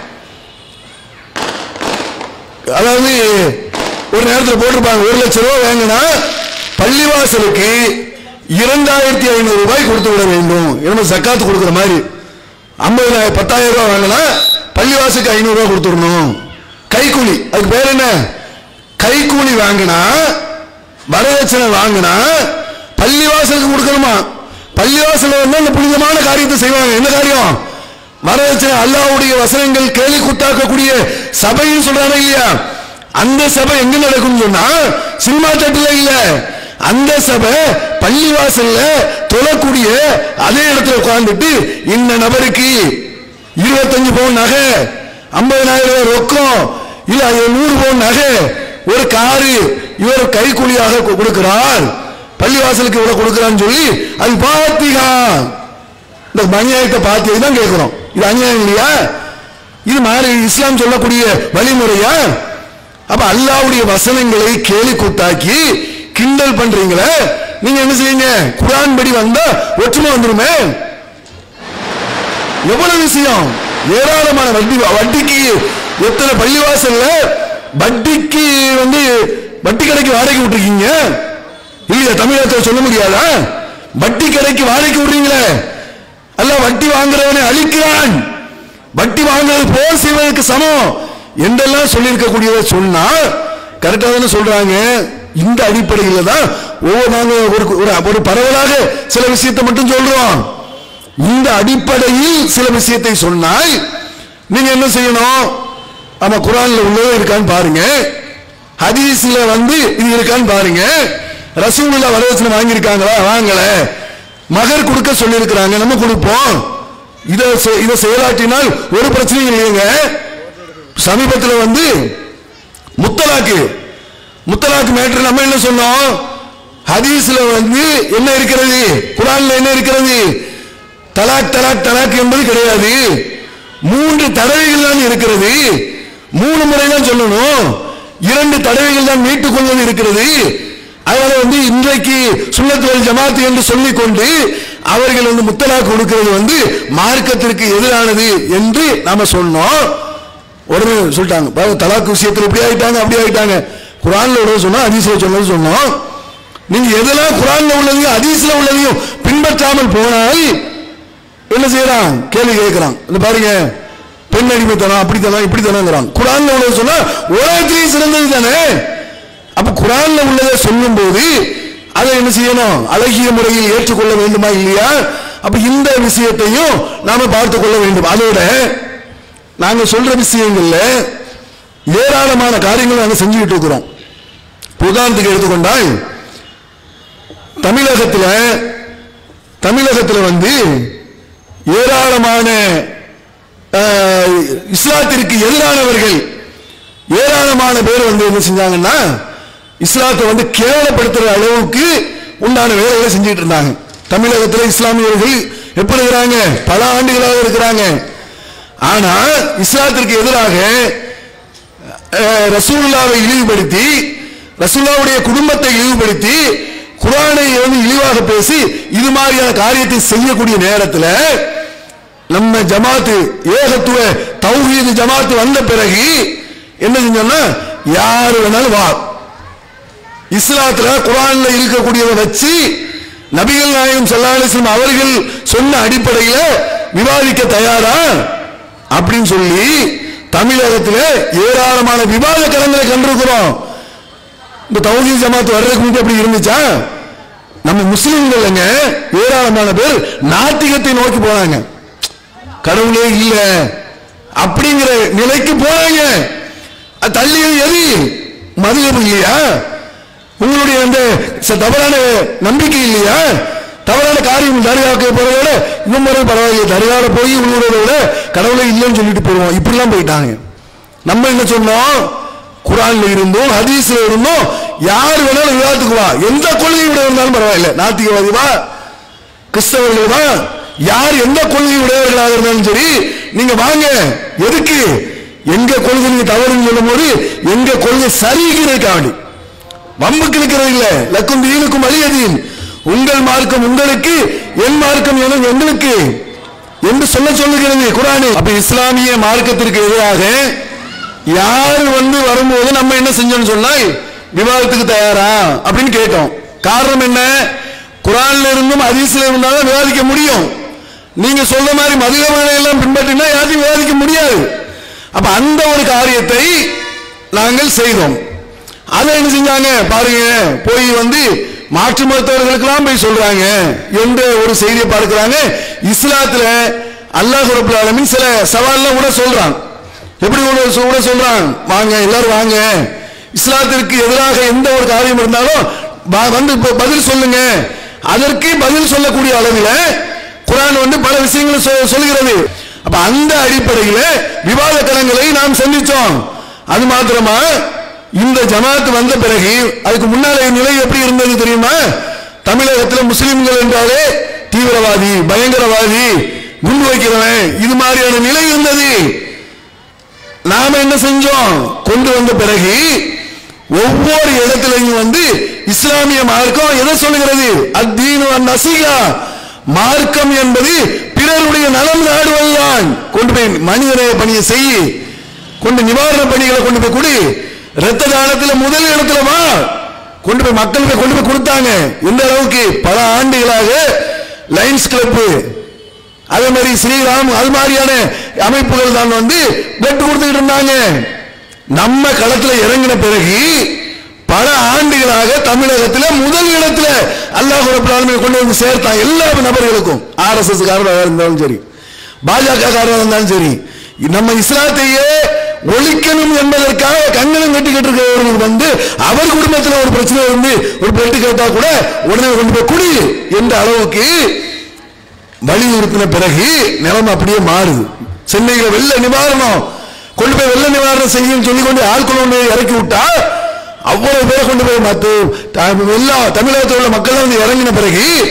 அதாவது ஒரு நேரத்தில் போட்டிருப்பாங்க ஒரு லட்சம் ரூபாய் வாங்கினா பள்ளிவாசலுக்கு இரண்டாயிரத்தி ஐநூறு ரூபாய் கொடுத்து விட வேண்டும் என்ன சக்காத்து கொடுக்குற மாதிரி ஐம்பதாயிரம் பத்தாயிரம் ரூபாய் வாங்கினா பள்ளிவாசலுக்கு ஐநூறு ரூபாய் கொடுத்துடணும் கைக்கூலி அதுக்கு பேர் என்ன கைக்கூலி வாங்கினா வரதட்சணை வாங்கினா பள்ளிவாசலுக்கு கொடுக்கணுமா பள்ளிவாசல்ல வந்து அந்த புனிதமான காரியத்தை செய்வாங்க என்ன காரியம் வரதட்சணை அல்லாஹ்வுடைய வசனங்கள் கேலி குத்தாக்கக்கூடிய சபைன்னு சொல்றாங்க இல்லையா அந்த சபை எங்க நடக்கும்னு சொன்னா சினிமா தேட்டர்ல இல்ல அந்த சபை பள்ளிவாசல்ல தொழக்கூடிய அதே இடத்துல உட்கார்ந்துட்டு இந்த நபருக்கு இருபத்தஞ்சு பவுன் நகை ஐம்பதனாயிரம் ரூபாய் ரொக்கம் இல்ல அது நூறு பவுன் நகை ஒரு காரு இவர் கைக்கூலியாக கொ- கொடுக்கிறார் பள்ளிவாசலுக்கு இவ்வளவு கொடுக்கிறான்னு சொல்லி அது பாத்திகா இந்த அநியாயத்தை பாத்தியை தான் கேட்கிறோம் இது அநியாயம் இல்லையா இது மாதிரி இஸ்லாம் சொல்லக்கூடிய வழிமுறையா அப்ப அல்லாவுடைய வசனங்களை கேலி கூத்தாக்கி கிண்டல் பண்றீங்களே நீங்க என்ன செய்யுங்க குரான் படி வந்தா ஒற்றுமை வந்துருமே எவ்வளவு விஷயம் ஏராளமான வட்டி வட்டிக்கு எத்தனை பள்ளிவாசல்ல வட்டிக்கு வந்து வட்டி கடைக்கு வாடகை விட்டுருக்கீங்க இல்லையா தமிழகத்தில் சொல்ல முடியாதா வட்டி கடைக்கு வாடகைக்கு விடுறீங்களே அல்ல வட்டி வாங்குறவனை அழிக்கிறான் வட்டி வாங்குறது போல் செய்வதற்கு சமம் என்றெல்லாம் சொல்லியிருக்கக்கூடியதை சொன்னா கரெக்டா தானே சொல்றாங்க இந்த அடிப்படையில் தான் ஒவ்வொரு நாங்க ஒரு ஒரு- ஒரு பரவலாக சில விஷயத்தை மட்டும் சொல்றோம் இந்த அடிப்படையில் சில விஷயத்தை சொன்னால் நீங்க என்ன செய்யணும் ஆமா குரான்ல உள்ளதே இருக்கான்னு பாருங்க ஹதீஸ்ல வந்து இது இருக்கான்னு பாருங்க ரசூலுல்லா வரதட்சணை வாங்கியிருக்காங்களா வாங்கல மகர் கொடுக்க சொல்லியிருக்கிறாங்க நம்ம கொடுப்போம் இதை செ- இதை செயலாற்றினால் ஒரு பிரச்சனையும் இல்லைங்க சமீபத்தில் வந்து முத்தலாக்கு முத்தலாக்கு மேட்ரு நம்ம என்ன சொன்னோம் ஹதீஸ்ல வந்து என்ன இருக்கிறது குரான்ல என்ன இருக்கிறது தலாக் தலாக் தலாக் என்பது கிடையாது மூன்று தடவைகள் தான் இருக்கிறது மூணு முறை தான் சொல்லணும் இரண்டு தடவைகள் தான் மீட்டுக் கொள்வது இருக்கிறது அதனால வந்து இன்றைக்கு சுண்ணத்துவல் ஜமாத் என்று சொல்லிக் கொண்டு அவர்கள் வந்து முத்தலாக் கொடுக்கிறது வந்து மார்க்கத்திற்கு எதிரானது என்று நாம சொன்னோம் உடனே சொல்லிட்டாங்க பாருங்க, தலாக் விஷயத்தில் இப்படி ஆயிட்டாங்க அப்படி ஆயிட்டாங்க குரான்ல உள்ளது சொன்னா ஹதீஸ்ல சொன்னது சொன்னோம் நீங்க எதெல்லாம் குரான்ல உள்ளதையும் ஹதீஸ்ல உள்ளதையும் பின்பற்றாமல் போனால் என்ன செய்யறான் கேள்வி கேட்கிறான் இந்த பாருங்க பெண் அடிமைத்தனம் அப்படித்தனம் இப்படித்தனங்கிறான் குரான்ல உள்ளது சொன்னா உலகத்திலேயே சிறந்தது தானே அப்ப குரான்ல உள்ளதை சொல்லும் போது அதை என்ன செய்யணும் அழகிய முறையில் ஏற்றுக்கொள்ள வேண்டுமா இல்லையா அப்ப இந்த விஷயத்தையும் நாம பார்த்து கொள்ள வேண்டும் அதோட நாங்க சொல்ற விஷயங்கள்ல ஏராளமான காரியங்கள் நாங்க செஞ்சுக்கிட்டு இருக்கிறோம் உதாரணத்துக்கு எடுத்துக்கொண்டால் தமிழகத்துல தமிழகத்துல வந்து ஏராளமான அஹ், இஸ்லாத்திற்கு எதிரானவர்கள் ஏராளமான பேர் வந்து என்ன செஞ்சாங்கன்னா இஸ்லாத்தை வந்து கேவலப்படுத்துற அளவுக்கு உண்டான வேலைகளை செஞ்சுட்டு இருந்தாங்க தமிழகத்தில் இஸ்லாமியர்கள் எப்படி இருக்கிறாங்க பல ஆண்டுகளாக இருக்கிறாங்க ஆனா இஸ்லாத்திற்கு எதிராக அஹ், ரசூலுல்லாவை இழிவுபடுத்தி ரசூலுல்லாவுடைய குடும்பத்தை இழிவுபடுத்தி குரானை வந்து இழிவாக பேசி இது மாதிரியான காரியத்தை செய்யக்கூடிய நேரத்தில் நம்ம ஜமாத்து ஏகத்துவ தௌஹீது ஜமாத்து வந்த பிறகு என்ன செஞ்சோம்னா யாரு வேணாலும் வா இஸ்லாத்துல குரான்ல இருக்கக்கூடியதை வச்சு நபிகள் நாயகம் ஸல்லல்லாஹு அலைஹி வஸல்லம் அவர்கள் சொன்ன அடிப்படையில விவாதிக்க தயாரா அப்படின்னு சொல்லி தமிழகத்துல ஏராளமான விவாத களங்களை கண்டிருக்கிறோம் இந்த தௌஹீத் ஜமாத் வர்றதுக்கு முன்னாடி அப்படி இருந்துச்சா நம்ம முஸ்லிம்கள்ங்க ஏராளமான பேர் நாத்திகத்தை நோக்கி போனாங்க கடவுளே இல்ல அப்படிங்கிற நிலைக்கு போறாங்க அது தள்ளியது எது மதுகபு இல்லையா உங்களுடைய அந்த ச- தவறான நம்பிக்கை இல்லையா தவறான காரியம் தரிகாக்க போறதை விட இன்னும் முறை பரவாயில்லை தரிகால போய் உள்ளுறதை விட கடவுளே இல்லைன்னு சொல்லிட்டு போயிடுவோம் இப்படிலாம் போயிட்டாங்க நம்ம என்ன சொன்னோம் குரான்ல இருந்தோம் ஹதீஸ்ல இருந்தோம் யார் வேணாலும் விவாதத்துக்கு வா எந்த கொள்கை விட இருந்தாலும் பரவாயில்லை நாத்திகவாதி வா கிறிஸ்தவர்கள் வா யார் எந்த கொள்கை உடையவர்களாக இருந்தாலும் சரி நீங்க வாங்க எதுக்கு எங்க கொள்கை நீங்க தவறுன்னு சொல்லும் போது எங்க கொள்கை சரிங்கிறதுக்காக வேண்டி வம்புக்கு நிற்கிறது இல்ல லக்கும் தீனுக்கும் அழியதீன் உங்கள் மார்க்கம் உங்களுக்கு என் மார்க்கம் என எங்களுக்கு என்று சொல்ல சொல்லுகிறது குரானு அப்ப இஸ்லாமிய மார்க்கத்திற்கு எதிராக யார் வந்து வரும்போது நம்ம என்ன செஞ்சோம்னு சொன்னால் விவாதத்துக்கு தயாரா அப்படின்னு கேட்டோம் காரணம் என்ன குரான்ல இருந்தும் ஹதீஸ்ல இருந்தாலும் விவாதிக்க முடியும் நீங்க சொல்ற மாதிரி மதுகமனை எல்லாம் பின்பற்றினா யாரையும் விவாதிக்க முடியாது அப்ப அந்த ஒரு காரியத்தை நாங்கள் செய்தோம் அதை என்ன செஞ்சாங்க பாருங்க போய் வந்து மாற்று மருத்துவர்களுக்கெல்லாம் போய் சொல்றாங்க என்ற ஒரு செய்தியை பார்க்கிறாங்க இஸ்லாத்துல அல்லாஹ் ரபுல் ஆலமீன் சில சவால்லாம் கூட சொல்றான் எப்படி கூட சொ- கூட சொல்றான் வாங்க எல்லாரும் வாங்க இஸ்லாத்திற்கு எதிராக எந்த ஒரு காரியம் இருந்தாலும் வா- வந்து இப்ப பதில் சொல்லுங்க அதற்கு பதில் சொல்லக்கூடிய அளவில் குரான் வந்து பல விஷயங்களை சொ- சொல்லுகிறது அப்ப அந்த அடிப்படையில் விவாத களங்களை நாம் சந்திச்சோம் அது மாத்திரமா இந்த ஜமாத் வந்த பிறகு அதுக்கு முன்னாலே நிலை எப்படி இருந்தது தெரியுமா தமிழகத்தில் முஸ்லிம்கள் என்றாலே தீவிரவாதி பயங்கரவாதி குண்டு வைக்கிறவன் இது மாதிரியான நிலை இருந்தது நாம என்ன செஞ்சோம் கொண்டு வந்த பிறகு ஒவ்வொரு இடத்திலையும் வந்து இஸ்லாமிய மார்க்கம் எதை சொல்லுகிறது அத்தீனு நசிகா மார்க்கம் என்பது பிறருடைய நலம் நாடுவதுதான் கொண்டு போய் மனிதநேய பணியை செய் கொண்டு நிவாரண பணிகளை கொண்டு போய் கொடு ரத்த தானத்துல முதல் இடத்துல வா கொண்டு போய் மக்களுக்கு கொண்டு போய் கொடுத்தாங்க இந்த அளவுக்கு பல ஆண்டுகளாக லைன்ஸ் கிளப் அதே மாதிரி ஸ்ரீராம் அது மாதிரியான அமைப்புகள் தான் வந்து பெட் கொடுத்துக்கிட்டு இருந்தாங்க நம்ம களத்துல இறங்கின பிறகு பல ஆண்டுகளாக தமிழகத்துல முதல் இடத்துல அல்லாஹ் ரப்பல் ஆலமீன் கொண்டு வந்து சேர்த்தான் எல்லா நபர்களுக்கும் ஆர்எஸ்எஸ் காரராக இருந்தாலும் சரி பாஜக காரராக இருந்தாலும் சரி நம்ம இஸ்லாத்தையே ஒழிக்கணும் என்பதற்காக கங்கணம் கட்டிக்கிட்டு இருக்கிறவர்கள் வந்து அவர் குடும்பத்தில் ஒரு பிரச்சனை வந்து ஒரு பெட்டு கேட்டா கூட உடனே கொண்டு போய் குடி என்ற அளவுக்கு வலியுறுத்தின பிறகு நிலைமை அப்படியே மாறுது சென்னையில வெள்ள நிவாரணம் கொண்டு போய் வெள்ள நிவாரணம் செய்யும் சொல்லி கொண்டு ஆட்கள் கொண்டு போய் இறக்கி விட்டா அவ்வளவு பேரை கொண்டு போய் மத்த த- எல்லா தமிழகத்தில் உள்ள மக்கள் வந்து இறங்கின பிறகு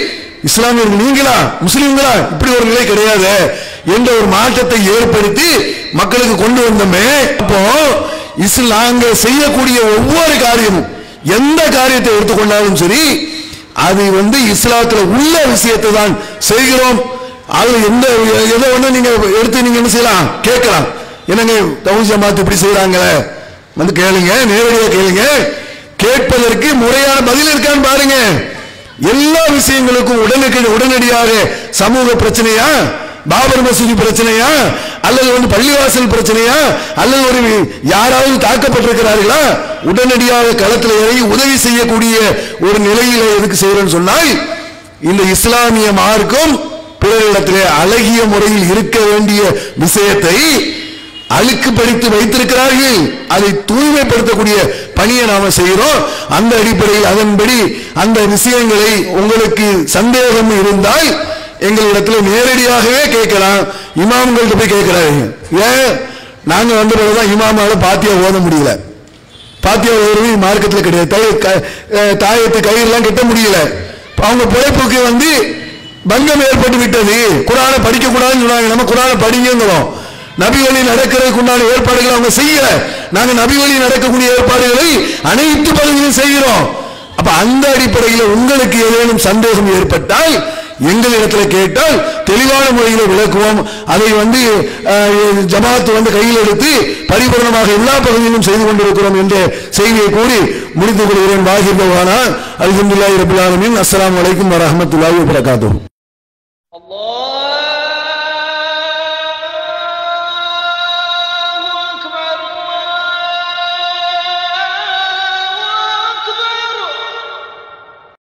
இஸ்லாமியர்கள் நீங்களா முஸ்லிம்களா இப்படி ஒரு நிலை கிடையாது என்ற ஒரு மாற்றத்தை ஏற்படுத்தி மக்களுக்கு கொண்டு வந்தோமே அப்போ இஸ்லாங்க செய்யக்கூடிய ஒவ்வொரு காரியமும் எந்த காரியத்தை எடுத்துக்கொண்டாலும் சரி அது வந்து இஸ்லாத்துல உள்ள விஷயத்தை தான் செய்கிறோம் அது எந்த எதை ஒண்ணு நீங்க எடுத்து நீங்க என்ன செய்யலாம் கேட்கலாம் என்னங்க தவுன் ஜமாத் இப்படி செய்யறாங்களே வந்து கேளுங்க நேரடியா கேளுங்க கேட்பதற்கு முறையான பதில் இருக்கான்னு பாருங்க எல்லா விஷயங்களுக்கும் உடனுக்கு உடனடியாக சமூக பிரச்சனையா பாபர் மசூதி பிரச்சனையா அல்லது வந்து பள்ளிவாசல் பிரச்சனையா அல்லது ஒரு யாராவது தாக்கப்பட்டிருக்கிறார்களா உடனடியாக களத்தில் இறங்கி உதவி செய்யக்கூடிய ஒரு நிலையில எதுக்கு செய்யறேன்னு சொன்னால் இந்த இஸ்லாமிய மார்க்கம் பிறரிடத்திலே அழகிய முறையில் இருக்க வேண்டிய விஷயத்தை அழுக்கு படித்து வைத்திருக்கிறார்கள் அதை தூய்மைப்படுத்தக்கூடிய பணியை நாம செய்கிறோம் அந்த அடிப்படையில் அதன்படி அந்த விஷயங்களை உங்களுக்கு சந்தேகம் இருந்தால் எங்களிடத்துல நேரடியாகவே கேட்கலாம் இமாம்கள்ட்ட போய் கேட்கிறாங்க ஏன் நாங்க வந்த பிறகுதான் இமாமால பாத்தியா ஓத முடியல பாத்தியா ஓதுறது மார்க்கத்தில் கிடையாது தை- க- அஹ் தாயத்து கயிறுலாம் கட்ட முடியல அவங்க பிழைப்புக்கு வந்து பங்கம் ஏற்பட்டு விட்டது குரானை படிக்க கூடாதுன்னு சொன்னாங்க நம்ம குரானை படிங்கிறோம் நபி வழி நடக்கிறதுக்கு உண்டான ஏற்பாடுகளை அவங்க செய்யல நாங்க நபி வழி நடக்கக்கூடிய ஏற்பாடுகளை அனைத்து பகுதியிலும் செய்கிறோம் அப்ப அந்த அடிப்படையில் உங்களுக்கு ஏதேனும் சந்தேகம் ஏற்பட்டால் எங்களிடத்தில் கேட்டால் தெளிவான முறையில் விளக்குவோம் அதை வந்து அஹ், ஜமாத் வந்து கையில் எடுத்து பரிபூர்ணமாக எல்லா பகுதியிலும் செய்து கொண்டிருக்கிறோம் என்ற செய்தியை கூறி முடித்துக் கொள்கிறேன் வாகிர்வானா அல்ஹம்துலில்லாஹி ரபில் ஆலமீன் அஸ்ஸலாமு அலைக்கும் வரஹ்மத்துல்லாஹி வபரகாத்துஹு الله